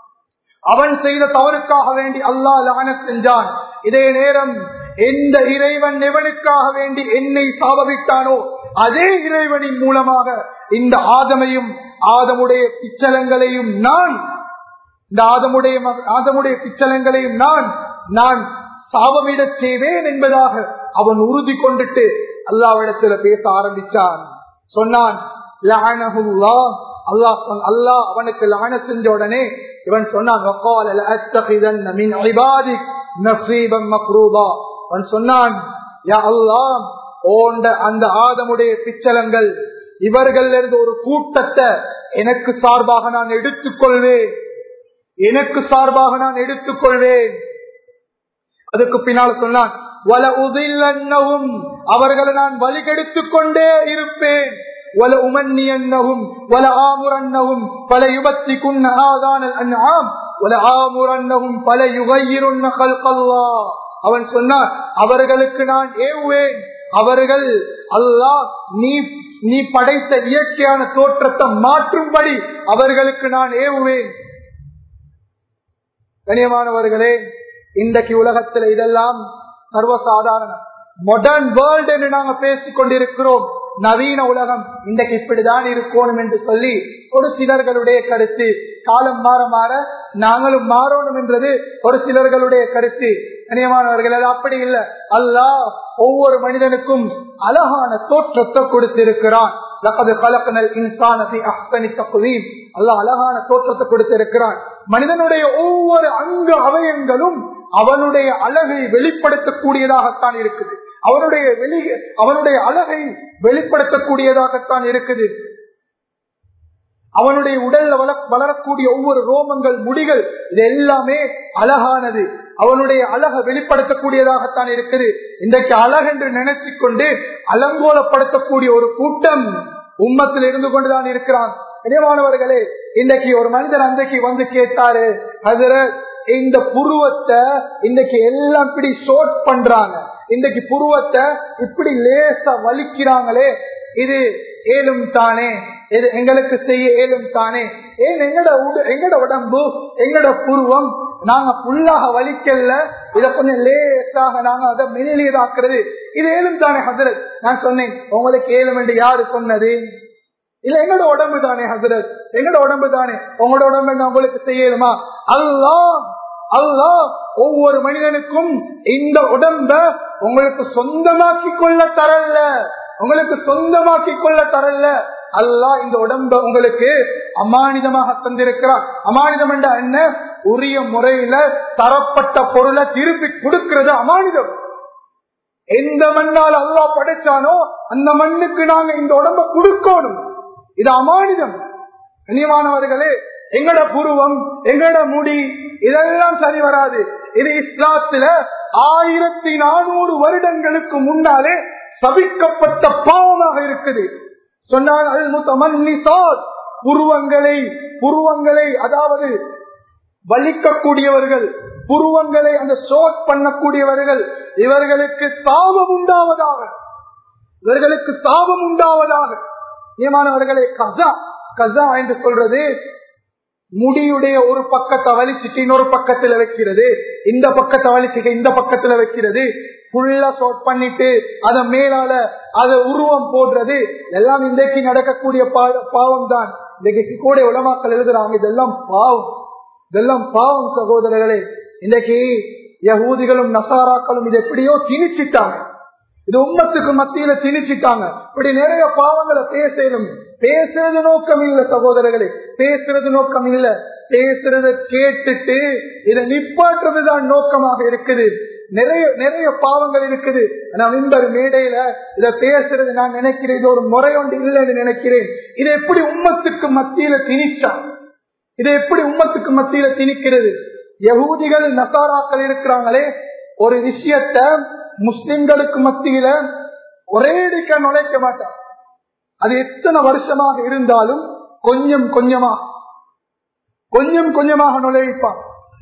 அவன் செய்த தவறுக்காக வேண்டி அல்லாஹ் லான செஞ்சான் இதே நேரம் எந்த இறைவன் எவனுக்காக வேண்டி என்னை சாபவிட்டானோ அதே இறைவனின் மூலமாக இந்த ஆதமையும் ஆதமுடைய பிச்சலங்களையும் நான் இந்த ஆதமுடைய ஆதமுடைய பிச்சலங்களையும் நான் நான் சாபமிடச் செய்வேன் என்பதாக அவன் உறுதி கொண்டுட்டு அல்லாவிடத்துல பேச ஆரம்பிச்சான் சொன்னான் அல்லாஹ் அல்லாஹ் அவனுக்கு லான செஞ்ச உடனே இவன் சொன்னான் وَقَالَ لَأَتَّخِذَنَّ مِنْ عِبَادِكَ نَصِيبًا مَفْرُوضًا அவன் சொன்னான் யா அல்லாஹ் ஓண்ட அந்த ஆதமுடைய பிச்சலங்கள் இவர்கள் இருந்து ஒரு கூட்டத்தை எனக்கு சார்பாக நான் எடுத்துக்கொள்வேன் எனக்கு சார்பாக நான் எடுத்துக்கொள்வேன் அதுக்கு பின்னால் சொன்னான் வல உதில்லன்னவும் அவர்களை நான் வழிகெடுத்துக் கொண்டே இருப்பேன் வல உமன்னியன்னவும் வல ஆமுரன்னவும் பல யுபத்தி குன்ன ஆதானல் அன்ஆம் வல ஆமுரன்னவும் பல யுகையிருன்ன கல்கல்லா அவன் சொன்னான் அவர்களுக்கு நான் ஏவுவேன் அவர்கள் அல்லாஹ் நீ நீ படைத்த இயற்கையான தோற்றத்தை மாற்றும்படி அவர்களுக்கு நான் ஏவுவேன் கனியமானவர்களே இன்றைக்கு உலகத்தில் இதெல்லாம் சர்வசாதாரணம் மாடர்ன் வேர்ல்டு என்று நாங்க பேசிக் கொண்டிருக்கிறோம் நவீன உலகம் இன்றைக்கு இப்படிதான் இருக்கணும் என்று சொல்லி ஒரு சிலர்களுடைய கருத்து காலம் மாற மாற நாங்களும் மாறணும் என்றது ஒரு சிலர்களுடைய கருத்து கனியமானவர்கள் அது அப்படி இல்லை அல்லாஹ் ஒவ்வொரு மனிதனுக்கும் அழகான தோற்றத்தை கொடுத்திருக்கிறான் அல்லாஹ் அழகான தோற்றத்தை கொடுத்திருக்கிறான் மனிதனுடைய ஒவ்வொரு அங்க அவயங்களும் அவனுடைய அழகை வெளிப்படுத்தக்கூடியதாகத்தான் இருக்குது அவனுடைய வெளி அவனுடைய அழகை வெளிப்படுத்தக்கூடியதாகத்தான் இருக்குது அவனுடைய உடல்ல வளரக்கூடிய ஒவ்வொரு ரோமங்கள் முடிகள் இது எல்லாமே அழகானது அவனுடைய அழக வெளிப்படுத்தக்கூடியதாகத்தான் இருக்குது இன்றைக்கு அழகென்று நினைச்சு கொண்டு அலங்கோலப்படுத்தக்கூடிய ஒரு கூட்டம் உம்மத்தில் இருந்து கொண்டுதான் இருக்கிறான் இனியமானவர்களே இன்றைக்கு ஒரு மனிதர் அன்றைக்கு வந்து கேட்டாரு அதுல இந்த புருவத்தை இன்னைக்கு எல்லாம் இப்படி ஷோட் பண்றாங்க இன்னைக்கு புருவத்தை இப்படி லேசா வலிக்கிறாங்களே இது ஏலும் தானே இது எங்களுக்கு செய்ய ஏலும் தானே ஏன் எங்கட எங்கட உடம்பு எங்கட புருவம் நாங்க புல்லாக வலிக்கல இத கொஞ்சம் லேசாக நாங்க அதை மெனிலீராக்குறது இது ஏலும் தானே ஹசரத் நான் சொன்னேன் உங்களுக்கு ஏலும் என்று யாரு சொன்னது இல்ல எங்களோட உடம்பு தானே ஹசரத் எங்களோட உடம்பு தானே உங்களோட உடம்பு உங்களுக்கு செய்யலுமா அல்லா அல்லா ஒவ்வொரு மனிதனுக்கும் இந்த உடம்ப உங்களுக்கு சொந்தமாக்கி கொள்ள தரல உங்களுக்கு சொந்தமாக்கி கொள்ள தரல அல்லா இந்த உடம்ப உங்களுக்கு அமானிதமாக தந்திருக்கிறார் அமானிதம் என்ற என்ன உரிய முறையில தரப்பட்ட பொருளை திருப்பி கொடுக்கிறது அமானிதம் எந்த மண்ணால் அல்லா படைச்சானோ அந்த மண்ணுக்கு நாங்க இந்த உடம்ப கொடுக்கணும் இது அமானிதம் கண்ணியமானவர்களே எங்கட புருவம் எங்கட முடி இதெல்லாம் சரி வராது இது இஸ்லாத்துல ஆயிரத்தி நானூறு வருடங்களுக்கு முன்னாலே சபிக்கப்பட்ட பாவமாக இருக்குது சொன்னால் அல் முத்தமன்னிசாத் புருவங்களை புருவங்களை அதாவது வலிக்கக்கூடியவர்கள் புருவங்களை அந்த ஷோட் பண்ணக்கூடியவர்கள் இவர்களுக்கு தாபம் உண்டாவதாக இவர்களுக்கு தாபம் உண்டாவதாக நியமானவர்களை கசா கசா என்று சொல்றது முடியுடைய ஒரு பக்கத்தை வலிச்சுட்டு இன்னொரு பக்கத்துல வைக்கிறது இந்த பக்கத்தை வலிச்சுட்டு இந்த பக்கத்துல வைக்கிறது ஃபுல்லா ஷோட் பண்ணிட்டு அத மேலால அத உருவம் போடுறது எல்லாம் இன்றைக்கு நடக்கக்கூடிய பாவம் தான் இன்றைக்கு கூட உலமாக்கள் எழுதுறாங்க இதெல்லாம் பாவம் இதெல்லாம் பாவம் சகோதரர்களே இன்னைக்கு யகூதிகளும் நசாராக்களும் இது எப்படியோ திணிச்சிட்டாங்க இது உம்மத்துக்கு மத்தியில திணிச்சிட்டாங்க இப்படி நிறைய பாவங்களை பேசணும் பேசுறது நோக்கம் இல்ல சகோதரர்களே பேசுறது நோக்கம் இல்ல பேசுறத கேட்டுட்டு இதை நிப்பாட்டுறதுதான் நோக்கமாக இருக்குது நிறைய நிறைய பாவங்கள் இருக்குது நான் இந்த மேடையில இத பேசுறது நான் நினைக்கிறேன் இது ஒரு முறை ஒன்று இல்லைன்னு நினைக்கிறேன் இதை எப்படி உம்மத்துக்கு மத்தியில திணிச்சா இதை எப்படி உம்மத்துக்கு மத்தியில திணிக்கிறது யகூதிகள் நசாராக்கள் இருக்கிறாங்களே ஒரு விஷயத்த முஸ்லிம்களுக்கு மத்தியில ஒரே அடிக்க நுழைக்க மாட்டான் அது எத்தனை வருஷமாக இருந்தாலும் கொஞ்சம் கொஞ்சமாக கொஞ்சம் கொஞ்சமாக நுழைப்பான்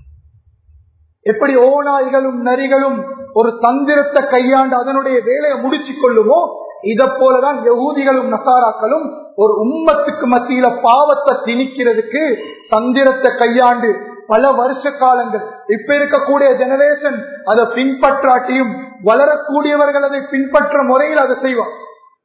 எப்படி ஓநாய்களும் நரிகளும் ஒரு தந்திரத்தை கையாண்டு அதனுடைய வேலையை முடிச்சு கொள்ளுமோ இதை போலதான் யகூதிகளும் நசாராக்களும் ஒரு உம்மத்துக்கு மத்தியில பாவத்தை திணிக்கிறதுக்கு தந்திரத்தை கையாண்டு பல வருஷ காலங்கள் இப்ப இருக்கக்கூடிய ஜெனரேஷன் அதை பின்பற்றாட்டியும் வளரக்கூடியவர்கள் அதை பின்பற்ற முறையில் அதை செய்வான்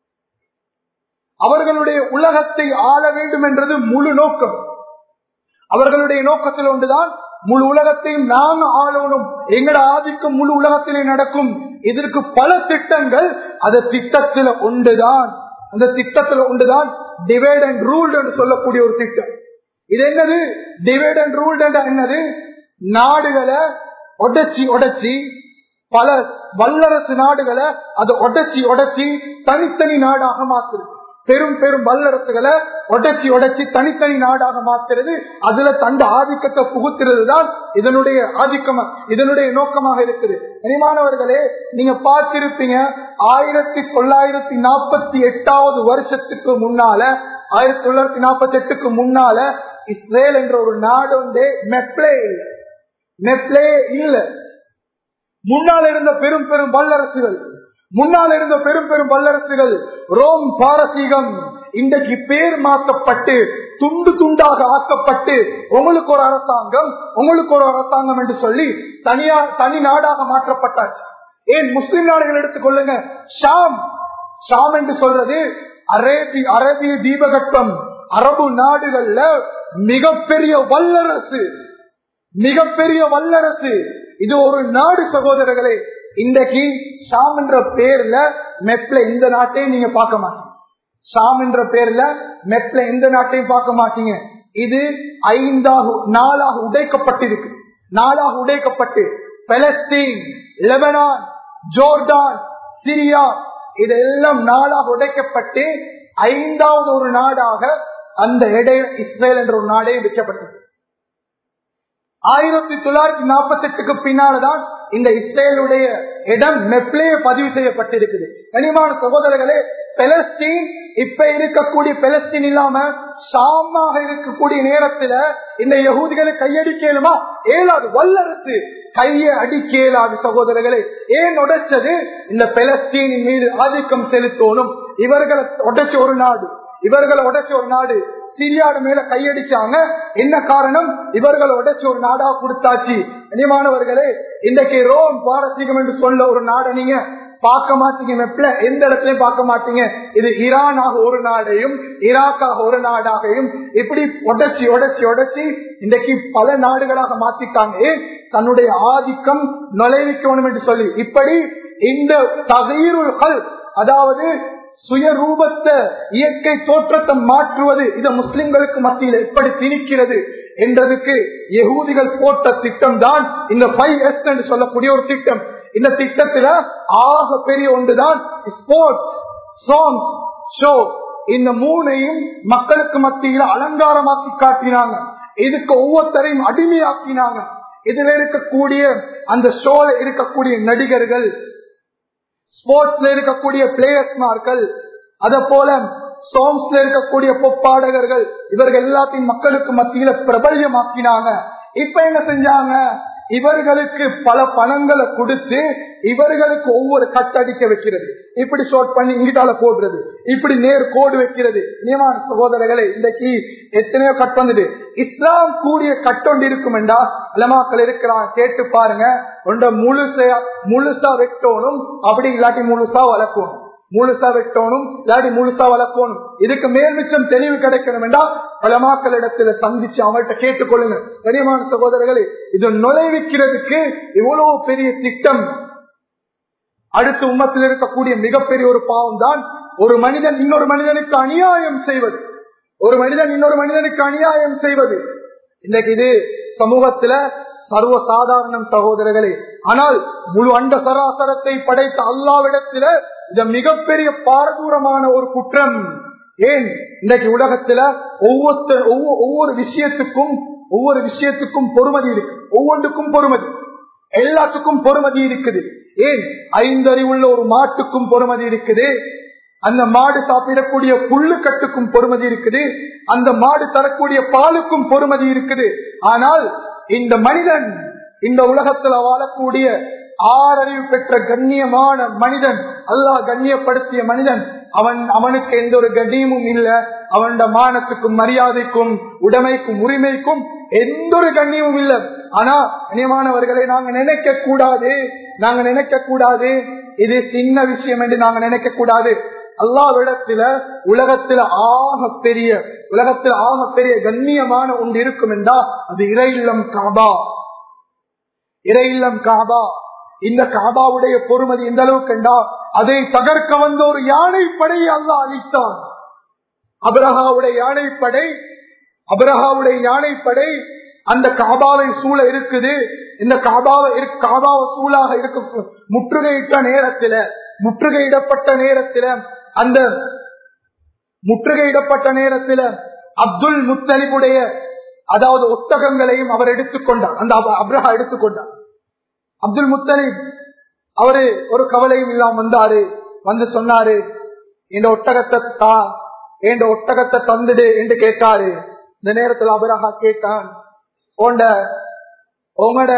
அவர்களுடைய உலகத்தை ஆள வேண்டும் என்றது முழு நோக்கம் அவர்களுடைய நோக்கத்தில் ஒன்றுதான் முழு உலகத்தையும் நாங்க ஆளணும் எங்கட ஆதிக்கம் முழு உலகத்திலே நடக்கும் இதற்கு பல திட்டங்கள் அந்த திட்டத்துல ஒன்றுதான் அந்த திட்டத்துல ஒன்றுதான் டிவைட் அண்ட் ரூல் என்று சொல்லக்கூடிய ஒரு திட்டம் இது என்னது டிவைட் அண்ட் ரூல் என்னது நாடுகளை உடைச்சி உடைச்சி பல வல்லரசு நாடுகளை அதை உடைச்சி உடைச்சி தனித்தனி நாடாக மாத்துறது பெரும் பெரும் வல்லரசுகளை உடைச்சி உடைச்சி தனித்தனி நாடாக மாத்துறது அதுல தந்த ஆதிக்கத்தை புகுத்துறது தான் இதனுடைய ஆதிக்கம் இதனுடைய நோக்கமாக இருக்குது கனிமானவர்களே நீங்க பார்த்திருப்பீங்க ஆயிரத்தி தொள்ளாயிரத்தி நாற்பத்தி எட்டாவது வருஷத்துக்கு முன்னால ஆயிரத்தி தொள்ளாயிரத்தி நாற்பத்தி எட்டுக்கு முன்னால இஸ்ரேல் என்ற ஒரு நாடு வந்து மெப்ளே இல்லை மெப்ளே இல்ல முன்னால் இருந்த பெரும் பெரும் வல்லரசுகள் முன்னால் இருந்த பெரும் பெரும் வல்லரசுகள் ரோம் பாரசீகம் இன்றைக்கு பேர் மாற்றப்பட்டு துண்டு துண்டாக ஆக்கப்பட்டு உங்களுக்கு ஒரு அரசாங்கம் உங்களுக்கு ஒரு அரசாங்கம் என்று சொல்லி தனியா தனி நாடாக மாற்றப்பட்டாச்சு ஏன் முஸ்லிம் நாடுகள் எடுத்துக்கொள்ளுங்க ஷாம் ஷாம் என்று சொல்றது அரேபி அரேபிய தீபகற்பம் அரபு நாடுகள்ல மிகப்பெரிய வல்லரசு மிகப்பெரிய வல்லரசு இது ஒரு நாடு சகோதரர்களே இன்றைக்கு ஷாம் என்ற பேர்ல மெப்ல இந்த நாட்டையும் நீங்க பார்க்க மாட்டீங்க ஷாம் என்ற பேர்ல மெப்ல எந்த நாட்டையும் பார்க்க மாட்டீங்க இது ஐந்தாக நாளாக உடைக்கப்பட்டிருக்கு நாளாக உடைக்கப்பட்டு பலஸ்தீன் லெபனான் ஜோர்டான் சிரியா இதெல்லாம் நாளாக உடைக்கப்பட்டு ஐந்தாவது ஒரு நாடாக அந்த இடை இஸ்ரேல் என்ற ஒரு நாடே வைக்கப்பட்டது ஆயிரத்தி தொள்ளாயிரத்தி நாற்பத்தி எட்டுக்கு பின்னால்தான் இந்த இஸ்ரேலுடைய இடம் மெப்ளே பதிவு செய்யப்பட்டிருக்குது கனிமான சகோதரர்களே பெலஸ்தீன் இப்ப இருக்கக்கூடிய பெலஸ்தீன் இல்லாம ஷாமாக இருக்கக்கூடிய நேரத்துல இந்த யகூதிகளை கையடிக்கலுமா ஏழாது வல்லரசு கையை அடிக்க இயலாது சகோதரர்களே ஏன் உடைச்சது இந்த பெலஸ்தீனின் மீது ஆதிக்கம் செலுத்தணும் இவர்களை உடைச்ச ஒரு நாடு இவர்களை உடைச்ச ஒரு நாடு சிரியாடு மேல கையடிச்சாங்க என்ன காரணம் இவர்கள் உடைச்சு ஒரு நாடா கொடுத்தாச்சு கனிமானவர்களே இன்றைக்கு ரோம் பாரசீகம் என்று சொல்ல ஒரு நாடை நீங்க பார்க்க மாட்டீங்க மெப்ல எந்த இடத்துலயும் பார்க்க மாட்டீங்க இது ஈரானாக ஒரு நாடையும் ஈராக்காக ஒரு நாடாகையும் இப்படி உடைச்சி உடைச்சி உடைச்சி இன்றைக்கு பல நாடுகளாக மாத்திட்டாங்க ஏன் தன்னுடைய ஆதிக்கம் நுழைவிக்கணும் என்று சொல்லி இப்படி இந்த தகீருள்கள் அதாவது சுயரூபத்தை இயற்கை தோற்றத்தை மாற்றுவது இதை முஸ்லிம்களுக்கு மத்தியில் எப்படி திணிக்கிறது என்றதுக்கு யகூதிகள் போட்ட திட்டம் தான் இந்த ஃபைவ் எஸ் என்று சொல்லக்கூடிய ஒரு திட்டம் இந்த திட்டத்துல ஆக பெரிய ஒன்றுதான் ஸ்போர்ட்ஸ் சாங்ஸ் ஷோ இந்த மூணையும் மக்களுக்கு மத்தியில் அலங்காரமாக்கி காட்டினாங்க இதுக்கு ஒவ்வொருத்தரையும் அடிமையாக்கினாங்க இதுல இருக்கக்கூடிய அந்த ஷோல இருக்கக்கூடிய நடிகர்கள் ஸ்போர்ட்ஸ்ல இருக்கக்கூடிய பிளேயர்ஸ்மார்கள் அத போல சாங்ஸ்ல இருக்கக்கூடிய பொப்பாடகர்கள் இவர்கள் எல்லாத்தையும் மக்களுக்கு மத்தியில பிரபல்யமாக்கினாங்க இப்ப என்ன செஞ்சாங்க இவர்களுக்கு பல பணங்களை கொடுத்து இவர்களுக்கு ஒவ்வொரு கட்டடிக்க வைக்கிறது இப்படி ஷோட் பண்ணி இங்கிட்டால போடுறது இப்படி நேர் கோடு வைக்கிறது நியமான சகோதரர்களை இன்றைக்கு எத்தனையோ கட் வந்துடு இஸ்லாம் கூடிய கட்டொண்டு இருக்கும் என்றா அலமாக்கள் இருக்கிறான் கேட்டு பாருங்க ஒன்ற முழுசா முழுசா வெட்டோனும் அப்படி இல்லாட்டி முழுசா வளர்க்கணும் முழுசா வெட்டோனும் இல்லாட்டி முழுசா வளர்க்கணும் இதுக்கு மேல் மிச்சம் தெளிவு கிடைக்கணும் என்றா பலமாக்கள் இடத்துல சந்திச்சு அவங்கள்ட்ட கேட்டுக்கொள்ளுங்க கனியமான சகோதரர்களே இது நுழைவிக்கிறதுக்கு இவ்வளவு பெரிய திட்டம் அடுத்த உம்மத்தில் இருக்கக்கூடிய மிகப்பெரிய ஒரு பாவம் தான் ஒரு மனிதன் இன்னொரு மனிதனுக்கு அநியாயம் செய்வது ஒரு மனிதன் இன்னொரு மனிதனுக்கு அநியாயம் செய்வது இன்னைக்கு இது சமூகத்துல சர்வ சாதாரணம் சகோதரர்களே ஆனால் முழு அண்ட சராசரத்தை படைத்த அல்லாவிடத்துல இது மிகப்பெரிய பாரதூரமான ஒரு குற்றம் ஏன் இன்றைக்கு உலகத்துல ஒவ்வொரு ஒவ்வொரு விஷயத்துக்கும் ஒவ்வொரு விஷயத்துக்கும் பொறுமதி இருக்கு ஒவ்வொன்றுக்கும் பொறுமதி எல்லாத்துக்கும் பொறுமதி இருக்குது ஏன் ஐந்தறிவுள்ள ஒரு மாட்டுக்கும் பொறுமதி இருக்குது அந்த மாடு சாப்பிடக்கூடிய புல்லு கட்டுக்கும் பொறுமதி இருக்குது அந்த மாடு தரக்கூடிய பாலுக்கும் பொறுமதி இருக்குது ஆனால் இந்த மனிதன் இந்த உலகத்துல வாழக்கூடிய ஆறறிவு பெற்ற கண்ணியமான மனிதன் அல்லாஹ் கண்ணியப்படுத்திய மனிதன் அவன் அவனுக்கு எந்த ஒரு கண்ணியமும் இல்ல அவன் மானத்துக்கும் மரியாதைக்கும் உடைமைக்கும் உரிமைக்கும் எந்த ஒரு கண்ணியமும் இல்ல ஆனா கண்ணியமானவர்களை நாங்க நினைக்க கூடாது நாங்க நினைக்க கூடாது இது சின்ன விஷயம் என்று நாங்க நினைக்க கூடாது அல்லாவிடத்துல உலகத்துல ஆக பெரிய உலகத்தில் ஆக பெரிய கண்ணியமான ஒன்று இருக்கும் என்றா அது இறையில்லம் காபா இறையில்லம் காபா இந்த காபாவுடைய பொறுமதி எந்த அளவுக்கு என்றா அதை தகர்க்க வந்த ஒரு யானை படையை அல்லா அளித்தான் அபிரகாவுடைய யானைப்படை அபரஹாவுடைய யானைப்படை அந்த காபாவை சூழ இருக்குது இந்த காபாவை காபாவை சூழாக இருக்க முற்றுகையிட்ட நேரத்துல முற்றுகையிடப்பட்ட நேரத்துல அந்த முற்றுகையிடப்பட்ட நேரத்துல அப்துல் முத்தலிபுடைய அதாவது ஒட்டகங்களையும் அவர் எடுத்துக்கொண்டார் அந்த அப்ரஹா எடுத்துக்கொண்டார் அப்துல் முத்தலிப் அவரு ஒரு கவலையும் இல்லாம வந்தாரு வந்து சொன்னாரு இந்த ஒட்டகத்தை தா என் ஒட்டகத்தை தந்துடு என்று கேட்டாரு இந்த நேரத்தில் அபரஹா கேட்டான் உண்ட உங்களோட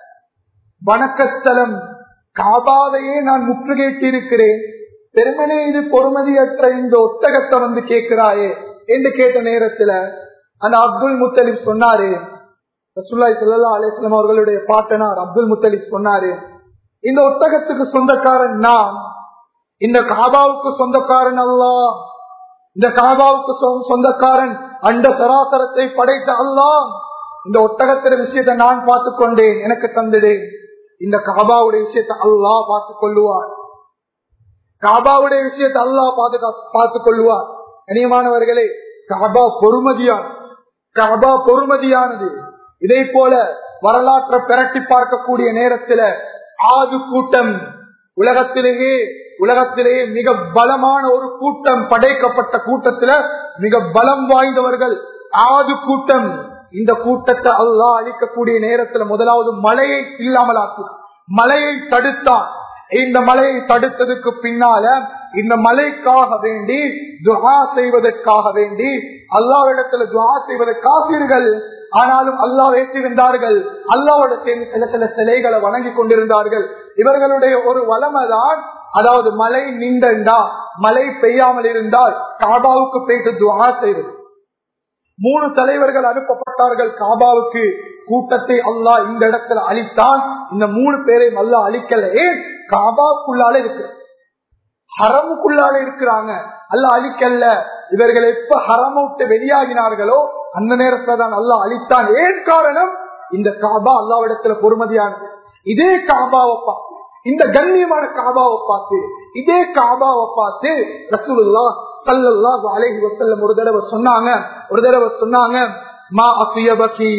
வணக்கஸ்தலம் காபாவையே நான் முற்றுகையிட்டு இருக்கிறேன் பெருமனே இது பொறுமதியற்ற இந்த ஒட்டகத்தை வந்து கேட்கிறாயே என்று கேட்ட நேரத்துல அந்த அப்துல் முத்தலிப் சொன்னாரு ரசுல்லாய் சல்லா அலிஸ்லாம் அவர்களுடைய பாட்டனார் அப்துல் முத்தலிப் சொன்னாரு இந்த ஒட்டகத்துக்கு சொந்தக்காரன் நான் இந்த காபாவுக்கு சொந்தக்காரன் அல்லா இந்த காபாவுக்கு சொந்தக்காரன் அந்த சராசரத்தை படைத்த அல்லா இந்த ஒட்டகத்திற விஷயத்தை நான் பார்த்து கொண்டேன் எனக்கு தந்துடேன் இந்த காபாவுடைய விஷயத்தை அல்லா பார்த்து கொள்ளுவார் காபாவுடைய விஷயத்தை அல்லா பாதுகா பார்த்துக் கொள்வார் கனியமானவர்களே காபா பொறுமதியான காபா பொறுமதியானது இதே போல வரலாற்றை பிரட்டி பார்க்கக்கூடிய நேரத்துல ஆது கூட்டம் உலகத்திலேயே உலகத்திலேயே மிக பலமான ஒரு கூட்டம் படைக்கப்பட்ட கூட்டத்துல மிக பலம் வாய்ந்தவர்கள் ஆது கூட்டம் இந்த கூட்டத்தை அல்லா அழிக்கக்கூடிய நேரத்துல முதலாவது மழையை இல்லாமல் ஆக்கினார் மழையை தடுத்தார் இந்த மலையை தடுத்ததுக்கு பின்னால இந்த மலைக்காக வேண்டி துஹா செய்வதற்காக வேண்டி அல்லாவிடத்துல துஹா செய்வதை காப்பீர்கள் ஆனாலும் அல்லாஹ் ஏற்றிருந்தார்கள் அல்லாவோட சேர்ந்து சில சில சிலைகளை வணங்கி கொண்டிருந்தார்கள் இவர்களுடைய ஒரு வளமைதான் அதாவது மழை நின்றா மழை பெய்யாமல் இருந்தால் காபாவுக்கு போயிட்டு துவா செய்வது மூணு தலைவர்கள் அனுப்பப்பட்டார்கள் காபாவுக்கு கூட்டத்தை அல்லாஹ் இந்த இடத்துல அழித்தான் இந்த மூணு பேரையும் அல்லாஹ் அழிக்கல ஏன் காபாவுக்குள்ளால இருக்கு ஹரமுக்குள்ளால இருக்கிறாங்க அல்ல அழிக்கல்ல இவர்கள் எப்ப ஹரம விட்டு வெளியாகினார்களோ அந்த நேரத்துல தான் அல்லா அழித்தான் ஏன் காரணம் இந்த காபா அல்லாவிடத்துல பொறுமதியானது இதே காபாவை பார்த்து இந்த கண்ணியமான காபாவை பார்த்து இதே காபாவை பார்த்து ரசூலுல்லா சல்லல்லா அலைஹி வசல்லம் ஒரு தடவை சொன்னாங்க ஒரு தடவை சொன்னாங்க மா அசியபகி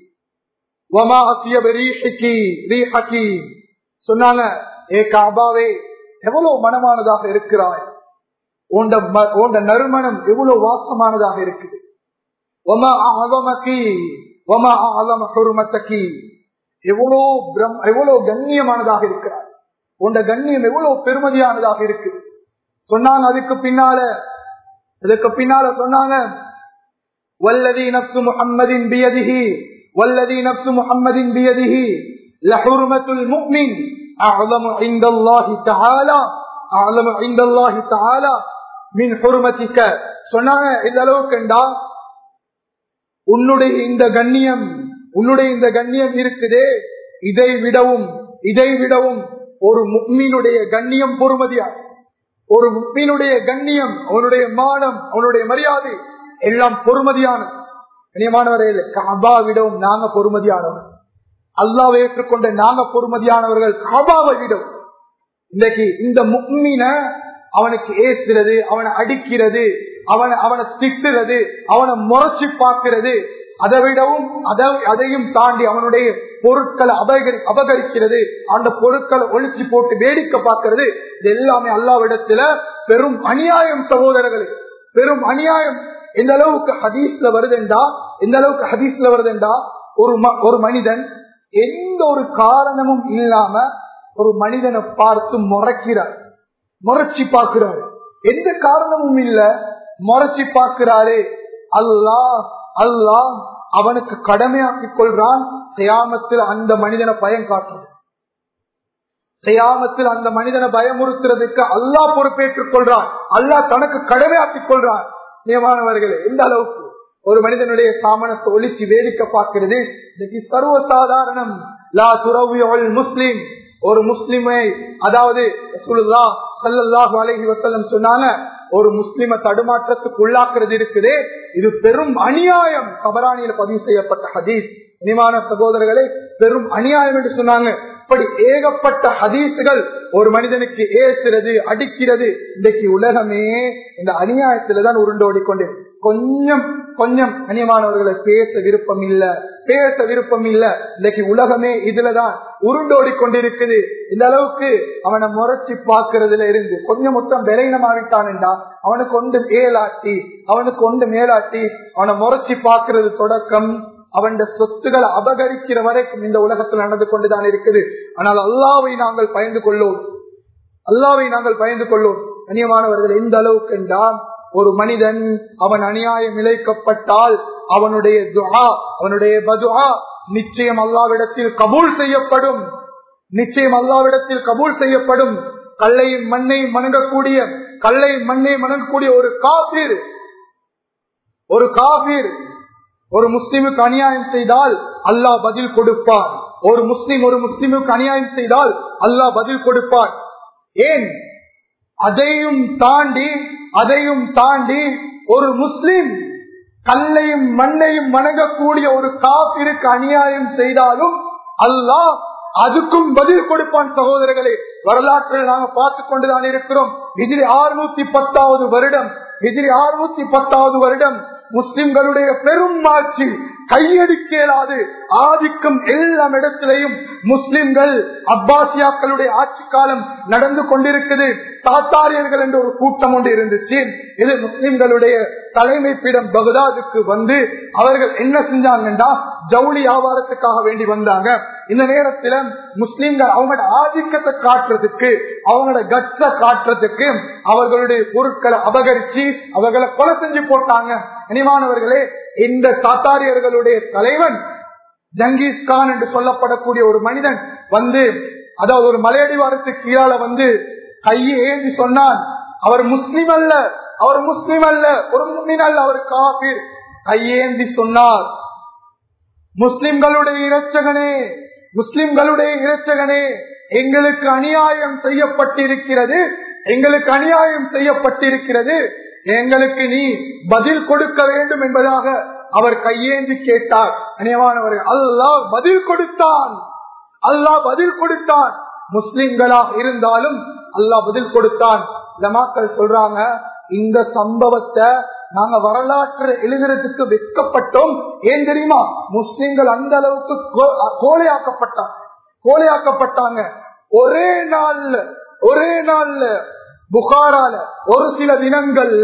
வமா அசியப ரீஹிகி ரீஹகி சொன்னாங்க ஏ காபாவே எவ்வளவு மனமானதாக இருக்கிறாய் உண்ட நறுமணம் எவ்வளவு வாசமானதாக இருக்குது எவ்வளவு எவ்வளவு கண்ணியமானதாக இருக்கிறார் உண்ட கண்ணியம் எவ்வளவு பெருமதியானதாக இருக்கு சொன்னாங்க அதுக்கு பின்னால அதுக்கு பின்னால சொன்னாங்க வல்லதி நப்சு முஹம்மதின் பியதிஹி வல்லதி நப்சு முஹம்மதின் பியதிஹி லஹுர்மத்துல் முஃமின் أعظم عند الله تعالى أعظم عند الله تعالى من حرمتك சொன்னாங்க இந்த அளவுக்குண்டா உன்னுடைய இந்த கண்ணியம் உன்னுடைய இந்த கண்ணியம் இருக்குதே இதை விடவும் இதை விடவும் ஒரு முக்மீனுடைய கண்ணியம் பொறுமதியா ஒரு முக்மீனுடைய கண்ணியம் அவனுடைய மானம் அவனுடைய மரியாதை எல்லாம் பொறுமதியானது கண்ணியமானவரே காபா விடவும் நாங்க பொறுமதியானவர் அல்லாவை ஏற்றுக்கொண்ட நாங்க பொறுமதியானவர்கள் காபாவை விடும் இன்றைக்கு இந்த முக்மீன அவனுக்கு ஏசுறது அவனை அடிக்கிறது அவனை அவனை திட்டுறது அவனை முறைச்சு பார்க்கிறது அதை விடவும் அதையும் தாண்டி அவனுடைய பொருட்களை அபகரி அபகரிக்கிறது அந்த பொருட்களை ஒழிச்சு போட்டு வேடிக்கை பார்க்கிறது இது எல்லாமே அல்லாவிடத்துல பெரும் அநியாயம் சகோதரர்களே பெரும் அநியாயம் எந்த அளவுக்கு ஹதீஸ்ல வருதுண்டா எந்த அளவுக்கு ஹதீஸ்ல வருதுண்டா ஒரு ஒரு மனிதன் எந்த ஒரு காரணமும் இல்லாம ஒரு மனிதனை பார்த்து முறைக்கிறார் முறைச்சி பார்க்கிறாரு எந்த காரணமும் இல்ல முறைச்சி பார்க்கிறாரு அல்லாஹ் அல்லாஹ் அவனுக்கு கடமையாக்கிக் கொள்றான் செய்யாமத்தில் அந்த மனிதனை பயம் காட்டுறது செய்யாமத்தில் அந்த மனிதனை பயமுறுத்துறதுக்கு அல்லாஹ் பொறுப்பேற்றுக் கொள்றான் அல்லாஹ் தனக்கு கடமையாக்கிக் கொள்றான் நியமானவர்களே எந்த அளவுக்கு ஒரு மனிதனுடைய சாமனத்தை ஒழிச்சு வேடிக்கை பார்க்கிறது இன்னைக்கு சர்வசாதாரணம் லா துறவியோல் முஸ்லிம் ஒரு முஸ்லிமை அதாவது அலஹி வசல்லம் சொன்னாங்க ஒரு முஸ்லிம தடுமாற்றத்துக்கு உள்ளாக்குறது இருக்குது இது பெரும் அநியாயம் கபராணியில் பதிவு செய்யப்பட்ட ஹதீஸ் இனிமான சகோதரர்களை பெரும் அநியாயம் என்று சொன்னாங்க இப்படி ஏகப்பட்ட ஹதீசுகள் ஒரு மனிதனுக்கு ஏசுறது அடிக்கிறது இன்றைக்கு உலகமே இந்த அநியாயத்துல தான் உருண்டோடி கொண்டு கொஞ்சம் கொஞ்சம் கனியமானவர்களை பேச விருப்பம் இல்ல பேச விருப்பம் இல்ல இன்னைக்கு உலகமே இதுலதான் உருண்டோடி கொண்டிருக்குது இந்த அளவுக்கு அவனை முறைச்சி பாக்குறதுல இருந்து கொஞ்சம் மொத்தம் விலைனமாவிட்டான்டா அவனுக்கு ஒன்று ஏலாட்டி அவனுக்கு ஒன்று மேலாட்டி அவனை முறைச்சி பாக்குறது தொடக்கம் அவன் சொத்துக்களை அபகரிக்கிற வரைக்கும் இந்த உலகத்தில் நடந்து கொண்டுதான் இருக்குது ஆனால் அல்லாவை நாங்கள் பயந்து கொள்ளோம் அல்லாவை நாங்கள் பயந்து கொள்ளோம் கனியமானவர்கள் எந்த அளவுக்கு என்றால் ஒரு மனிதன் அவன் அநியாயம் இழைக்கப்பட்டால் அவனுடைய துஹா அவனுடைய பதுஹா நிச்சயம் அல்லாவிடத்தில் கபூல் செய்யப்படும் நிச்சயம் அல்லாவிடத்தில் கபூல் செய்யப்படும் கல்லையும் மண்ணையும் வணங்கக்கூடிய கல்லை மண்ணை வணங்கக்கூடிய ஒரு காபீர் ஒரு காபீர் ஒரு முஸ்லிமுக்கு அநியாயம் செய்தால் அல்லாஹ் பதில் கொடுப்பார் ஒரு முஸ்லிம் ஒரு முஸ்லிமுக்கு அநியாயம் செய்தால் அல்லாஹ் பதில் கொடுப்பார் ஏன் அதையும் தாண்டி அதையும் தாண்டி ஒரு முஸ்லிம் கல்லையும் மண்ணையும் வணங்கக்கூடிய ஒரு காப்பிற்கு அநியாயம் செய்தாலும் அல்லாஹ் அதுக்கும் பதில் கொடுப்பான் சகோதரர்களே வரலாற்றில் நாங்க பார்த்து கொண்டுதான் இருக்கிறோம் இதில் ஆறுநூத்தி பத்தாவது வருடம் இதில் ஆறுநூத்தி பத்தாவது வருடம் முஸ்லிம்களுடைய பெரும் ஆட்சி கையெடுக்க இயலாது ஆதிக்கம் எல்லா இடத்திலையும் முஸ்லிம்கள் அப்பாசியாக்களுடைய ஆட்சி காலம் நடந்து கொண்டிருக்குது தாத்தாரியர்கள் என்ற ஒரு கூட்டம் ஒன்று இருந்துச்சு இது முஸ்லிம்களுடைய தலைமை பீடம் பகுதாதுக்கு வந்து அவர்கள் என்ன செஞ்சாங்கன்னா ஜவுளி வியாபாரத்துக்காக வேண்டி வந்தாங்க இந்த நேரத்துல முஸ்லிம்கள் அவங்களோட ஆதிக்கத்தை காட்டுறதுக்கு அவங்களோட கட்ச காட்டுறதுக்கு அவர்களுடைய பொருட்களை அபகரிச்சு அவர்களை கொலை செஞ்சு போட்டாங்க இனிமானவர்களே இந்த தாத்தாரியர்களுடைய தலைவன் ஜங்கீஸ் கான் என்று சொல்லப்படக்கூடிய ஒரு மனிதன் வந்து அதாவது ஒரு மலையடிவாரத்துக்கு கீழால வந்து கையை ஏந்தி சொன்னான் அவர் முஸ்லிம் அல்ல அவர் முஸ்லிம் அல்ல ஒரு முஸ்லிம் அல்ல அவர் காபீர் கையேந்தி சொன்னார் முஸ்லிம்களுடைய இரட்சகனே முஸ்லிம்களுடைய இரட்சகனே எங்களுக்கு அநியாயம் செய்யப்பட்டிருக்கிறது எங்களுக்கு அநியாயம் செய்யப்பட்டிருக்கிறது எங்களுக்கு நீ பதில் கொடுக்க வேண்டும் என்பதாக அவர் கையேந்தி கேட்டார் அநியமானவர்கள் அல்லாஹ் பதில் கொடுத்தான் அல்லாஹ் பதில் கொடுத்தான் முஸ்லிம்களாக இருந்தாலும் அல்லாஹ் பதில் கொடுத்தான் மக்கள் சொல்றாங்க இந்த சம்பவத்தை நாங்க வரலாற்று எழுதுறதுக்கு வெட்கப்பட்டோம் ஏன் தெரியுமா முஸ்லிம்கள் அந்த அளவுக்கு கோலையாக்கப்பட்டாங்க கோலையாக்கப்பட்டாங்க ஒரே நாள்ல ஒரே நாள்ல புகாரால ஒரு சில தினங்கள்ல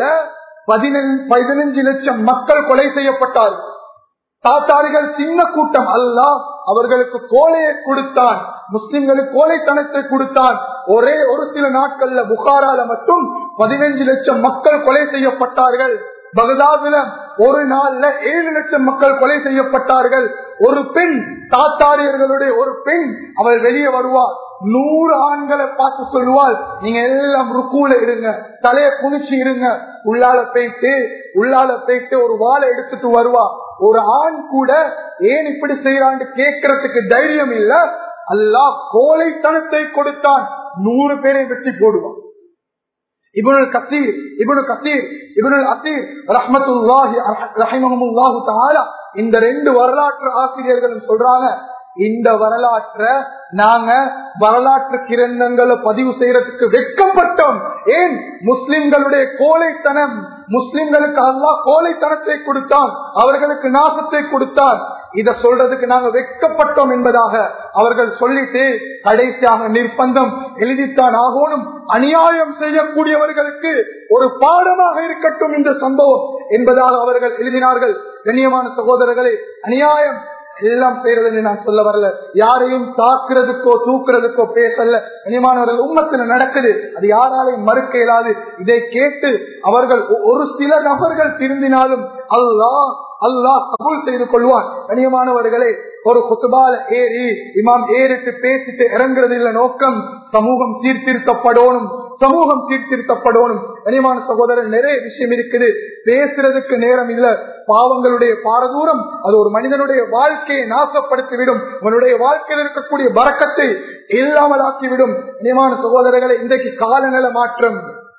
பதினஞ்சு லட்சம் மக்கள் கொலை செய்யப்பட்டார்கள் தாத்தாரிகள் சின்ன கூட்டம் அல்ல அவர்களுக்கு கோலையை கொடுத்தான் முஸ்லிம்களுக்கு கோலைத்தனத்தை கொடுத்தான் ஒரே ஒரு சில நாட்கள்ல புகாரால மட்டும் பதினஞ்சு லட்சம் மக்கள் கொலை செய்யப்பட்டார்கள் பகதாதுல ஒரு நாள்ல ஏழு லட்சம் மக்கள் கொலை செய்யப்பட்டார்கள் ஒரு பெண் தாத்தாரியர்களுடைய ஒரு பெண் அவள் வெளியே வருவாள் நூறு ஆண்களை பார்த்து சொல்லுவாள் நீங்க எல்லாம் ருக்கூல இருங்க தலைய குனிச்சு இருங்க உள்ளால போயிட்டு உள்ளால போயிட்டு ஒரு வாழை எடுத்துட்டு வருவா ஒரு ஆண் கூட ஏன் இப்படி செய்யறான்னு கேட்கறதுக்கு தைரியம் இல்ல அல்லா கோலைத்தனத்தை கொடுத்தான் நூறு பேரை வெட்டி போடுவான் இபுனுல் கசீர் இபுனு கசீர் இபுனுல் அசீர் ரஹமத்துல்லாஹி ரஹிமஹமுல்லாஹு தஆலா இந்த ரெண்டு வரலாற்று ஆசிரியர்களும் சொல்றாங்க இந்த வரலாற்ற நாங்க வரலாற்று கிரந்தங்களை பதிவு செய்யறதுக்கு வெட்கப்பட்டோம் ஏன் முஸ்லிம்களுடைய கோழைத்தனம் முஸ்லிம்களுக்கு அல்லாஹ் கோழைத்தனத்தை கொடுத்தான் அவர்களுக்கு நாசத்தை கொடுத்தான் இத சொல்றதுக்கு நாங்க வெட்கப்பட்டோம் என்பதாக அவர்கள் சொல்லிட்டு கடைசியாக நிர்பந்தம் எழுதித்தான் ஆகணும் அநியாயம் செய்யக்கூடியவர்களுக்கு ஒரு பாடமாக இருக்கட்டும் இந்த சம்பவம் என்பதாக அவர்கள் எழுதினார்கள் கண்ணியமான சகோதரர்களே அநியாயம் எல்லாம் செய்யறது நான் சொல்ல வரல யாரையும் தாக்குறதுக்கோ தூக்குறதுக்கோ பேசல கனிமானவர்கள் உம்மத்துல நடக்குது அது யாராலையும் மறுக்க இயலாது இதை கேட்டு அவர்கள் ஒரு சில நபர்கள் திருந்தினாலும் அல்லாஹ் அல்லாஹ் கபூல் செய்து கொள்வான் கனியமானவர்களே ஒரு குத்துபால ஏறி இமாம் ஏறிட்டு பேசிட்டு இறங்குறது இல்ல நோக்கம் சமூகம் சீர்திருத்தப்படணும் சமூகம் சீர்திருத்தப்படணும் கனியமான சகோதரர் நிறைய விஷயம் இருக்குது பேசுறதுக்கு நேரம் இல்ல பாவங்களுடைய பாரதூரம் அது ஒரு மனிதனுடைய வாழ்க்கையை நாசப்படுத்திவிடும் அவனுடைய வாழ்க்கையில் இருக்கக்கூடிய பறக்கத்தை இல்லாமலாக்கிவிடும் கனியமான சகோதரர்களை இன்றைக்கு காலநில மாற்றம்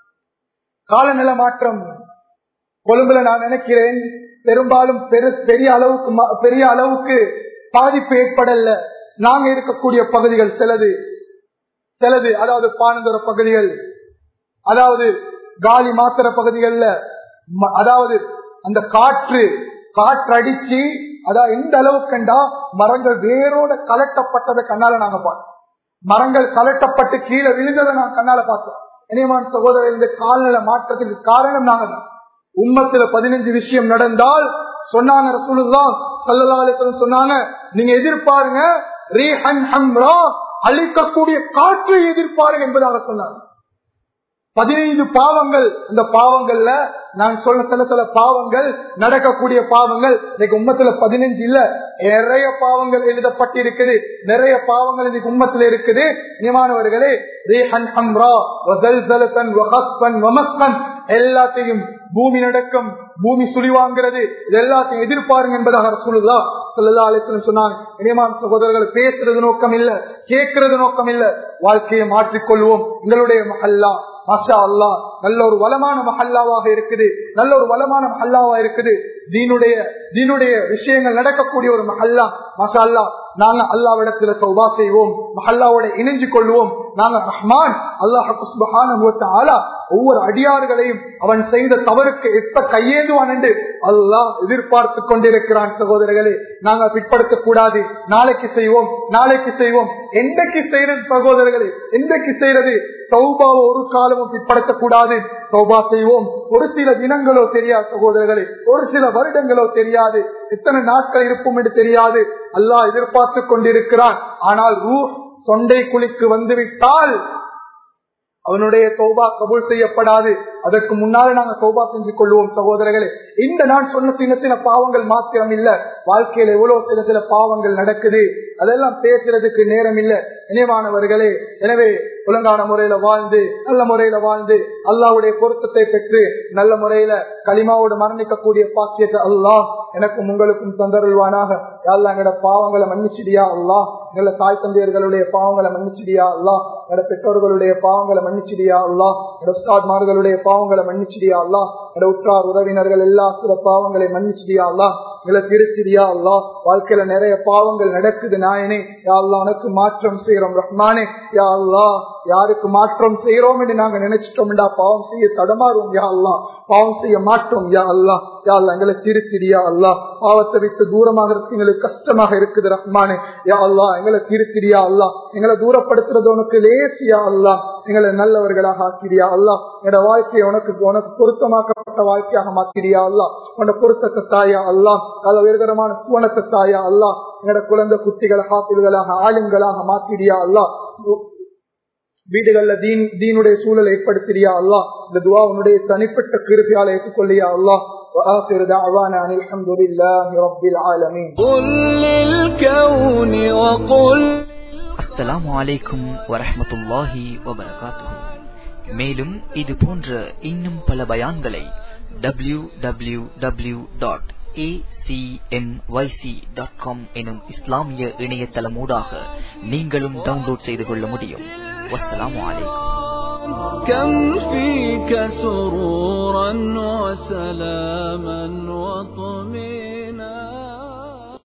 காலநில மாற்றம் கொழும்புல நான் நினைக்கிறேன் பெரும்பாலும் பெரு பெரிய அளவுக்கு பெரிய அளவுக்கு பாதிப்பு ஏற்படல நாங்க இருக்கக்கூடிய பகுதிகள் சிலது சிலது அதாவது பானந்தர பகுதிகள் அதாவது காலி மாத்திர பகுதிகள்ல ம- அதாவது அந்த காற்று காற்றடிச்சு அதாவது எந்த அளவுக்குண்டா மரங்கள் வேரோட கலட்டப்பட்டதை கண்ணால நாங்க பார்த்தோம் மரங்கள் கலட்டப்பட்டு கீழே விழுந்ததை நான் கண்ணால பார்த்தோம் இனியமான சகோதரர் இந்த கால்நிலை மாற்றத்துக்கு காரணம் நாங்க தான் உம்மத்துல பதினஞ்சு விஷயம் நடந்தால் சொன்னாங்க ரசூலுல்லாஹ் ஸல்லல்லாஹு அலைஹி வஸல்லம் சொன்னாங்க நீங்க எதிர்பாருங்க ரீஹன் ஹம்ரா அழிக்கக்கூடிய காற்றை எதிர்பாருங்க என்பதாக சொன்னாங்க பதினைந்து பாவங்கள் இந்த பாவங்கள்ல நான் சொன்ன சில சில பாவங்கள் நடக்கக்கூடிய பாவங்கள் இன்னைக்கு உம்மத்துல பதினஞ்சு இல்ல நிறைய பாவங்கள் எழுதப்பட்டிருக்குது நிறைய பாவங்கள் இன்னைக்கு உம்மத்துல இருக்குது நியமானவர்களே ரீஹன் ஹம்ரா வஸல்ஸலத்தன் வஹஸ்பன் வமஸ்கன் எல்லாத்தையும் பூமி நடக்கும் பூமி சுழிவாங்கிறது இது எல்லாத்தையும் எதிர்பாருங்க என்பதாக ரசூலுல்லா ஸல்லல்லாஹு அலைஹி வஸல்லம் சொன்னாங்க இனியமான சகோதரர்கள் பேசுறது நோக்கம் இல்ல கேட்கறது நோக்கம் இல்ல வாழ்க்கையை மாற்றிக்கொள்வோம் எங்களுடைய மஹல்லா மாஷா அல்லா நல்ல ஒரு வளமான மஹல்லாவாக இருக்குது நல்ல ஒரு வளமான மஹல்லாவா இருக்குது தீனுடைய தீனுடைய விஷயங்கள் நடக்கக்கூடிய ஒரு மஹல்லா மாஷா அல்லா நாங்க அல்லாவிடத்துல சௌபா செய்வோம் மஹல்லாவோட இணைஞ்சு கொள்வோம் நாங்க ரஹ்மான் அல்லாஹ் ஒவ்வொரு அடியார்களையும் அவன் செய்த தவறுக்கு எப்ப கையேந்துவான் என்று அல்லாஹ் எதிர்பார்த்து கொண்டிருக்கிறான் சகோதரர்களே நாங்க பிற்படுத்த கூடாது நாளைக்கு செய்வோம் நாளைக்கு செய்வோம் என்றைக்கு செய்யறது சகோதரர்களே என்றைக்கு செய்யறது சௌபாவை ஒரு காலமும் பிற்படுத்த கூடாது சௌபா செய்வோம் ஒரு சில தினங்களோ தெரியாது சகோதரர்களே ஒரு சில வருடங்களோ தெரியாது எத்தனை நாட்கள் இருப்போம் என்று தெரியாது அல்லாஹ் எதிர்பார்த்து கொண்டிருக்கிறான் ஆனால் ரூ தொண்டை குழிக்கு வந்துவிட்டால் அவனுடைய சௌபா கபூல் செய்யப்படாது அதற்கு முன்னாலே நாங்க சௌபா செஞ்சு கொள்வோம் சகோதரர்களே இந்த நான் சொன்ன சின்ன சின்ன பாவங்கள் மாத்திரம் இல்ல வாழ்க்கையில எவ்வளவு சில சில பாவங்கள் நடக்குது அதெல்லாம் பேசுறதுக்கு நேரம் இல்ல நினைவானவர்களே எனவே ஒழுங்கான முறையில வாழ்ந்து நல்ல முறையில வாழ்ந்து அல்லாவுடைய பொருத்தத்தை பெற்று நல்ல முறையில களிமாவோடு மரணிக்கக்கூடிய பாக்கியத்தை அல்லாஹ் எனக்கும் உங்களுக்கும் தந்தருள்வானாக யாழ்லா எங்கட பாவங்களை மன்னிச்சிடியா அல்லா எங்கள தாய் தந்தையர்களுடைய பாவங்களை மன்னிச்சிடியா அல்லா எங்கட பெற்றோர்களுடைய பாவங்களை மன்னிச்சிடியா அல்லா எங்கட உஸ்தாத்மார்களுடைய பாவங்களை மன்னிச்சிடியா அல்லா எங்கட உற்றார் உறவினர்கள் எல்லா சில பாவங்களை மன்னிச்சிடியா அல்லா எங்களை திருச்சிடியா அல்லா வாழ்க்கையில நிறைய பாவங்கள் நடக்குது நாயனே யா அல்லா உனக்கு மாற்றம் செய்யறோம் ரஹ்மானே யா அல்லா யாருக்கு மாற்றம் செய்யறோம் என்று நாங்க நினைச்சிட்டோம்டா பாவம் செய்ய தடமாறுவோம் யா அல்லா பாவம் செய்ய மாட்டோம் யா அல்லா யா அல்லா எங்களை திருத்திரியா அல்லா பாவத்தை விட்டு தூரமாக இருக்கு எங்களுக்கு கஷ்டமாக இருக்குது ரஹ்மானே யா அல்லா எங்களை திருத்திரியா அல்லா எங்களை தூரப்படுத்துறது உனக்கு லேசியா அல்லா எங்களை நல்லவர்களாக ஆக்கிறியா அல்லா என்னோட வாழ்க்கையை உனக்கு உனக்கு பொருத்தமாக்கப்பட்ட வாழ்க்கையாக மாத்திரியா அல்லா உன்னோட பொருத்தத்தை தாயா அல்லா நல்ல உயர்தரமான சுவனத்தை தாயா அல்லா எங்களோட குழந்தை குட்டிகளை காப்பில்களாக ஆளுங்களாக மாத்திரியா அல்லா வீடுகள்ல தீன் தீனுடைய சூழலை ஏற்படுத்தியா அல்லா இந்த துவா உன்னுடைய தனிப்பட்ட கிருப்பியால் ஏற்றுக்கொள்ளியா அல்லா وآخر دعوانا أن الحمد لله رب العالمين قل للكون وقل அஸ்ஸலாமு அலைக்கும் வரஹ்மத்துல்லாஹி வபரகாத்துஹு மேலும் இது போன்ற இன்னும் பல பயான்களை டபிள்யூ டபிள்யூ டபிள்யூ டாட் எனும் இஸ்லாமிய இணையதளமூடாக நீங்களும் டவுன்லோட் செய்து கொள்ள முடியும் வஸ்ஸலாமு அலைக்கும் كم فيك سرورا وسلاما وطمئنا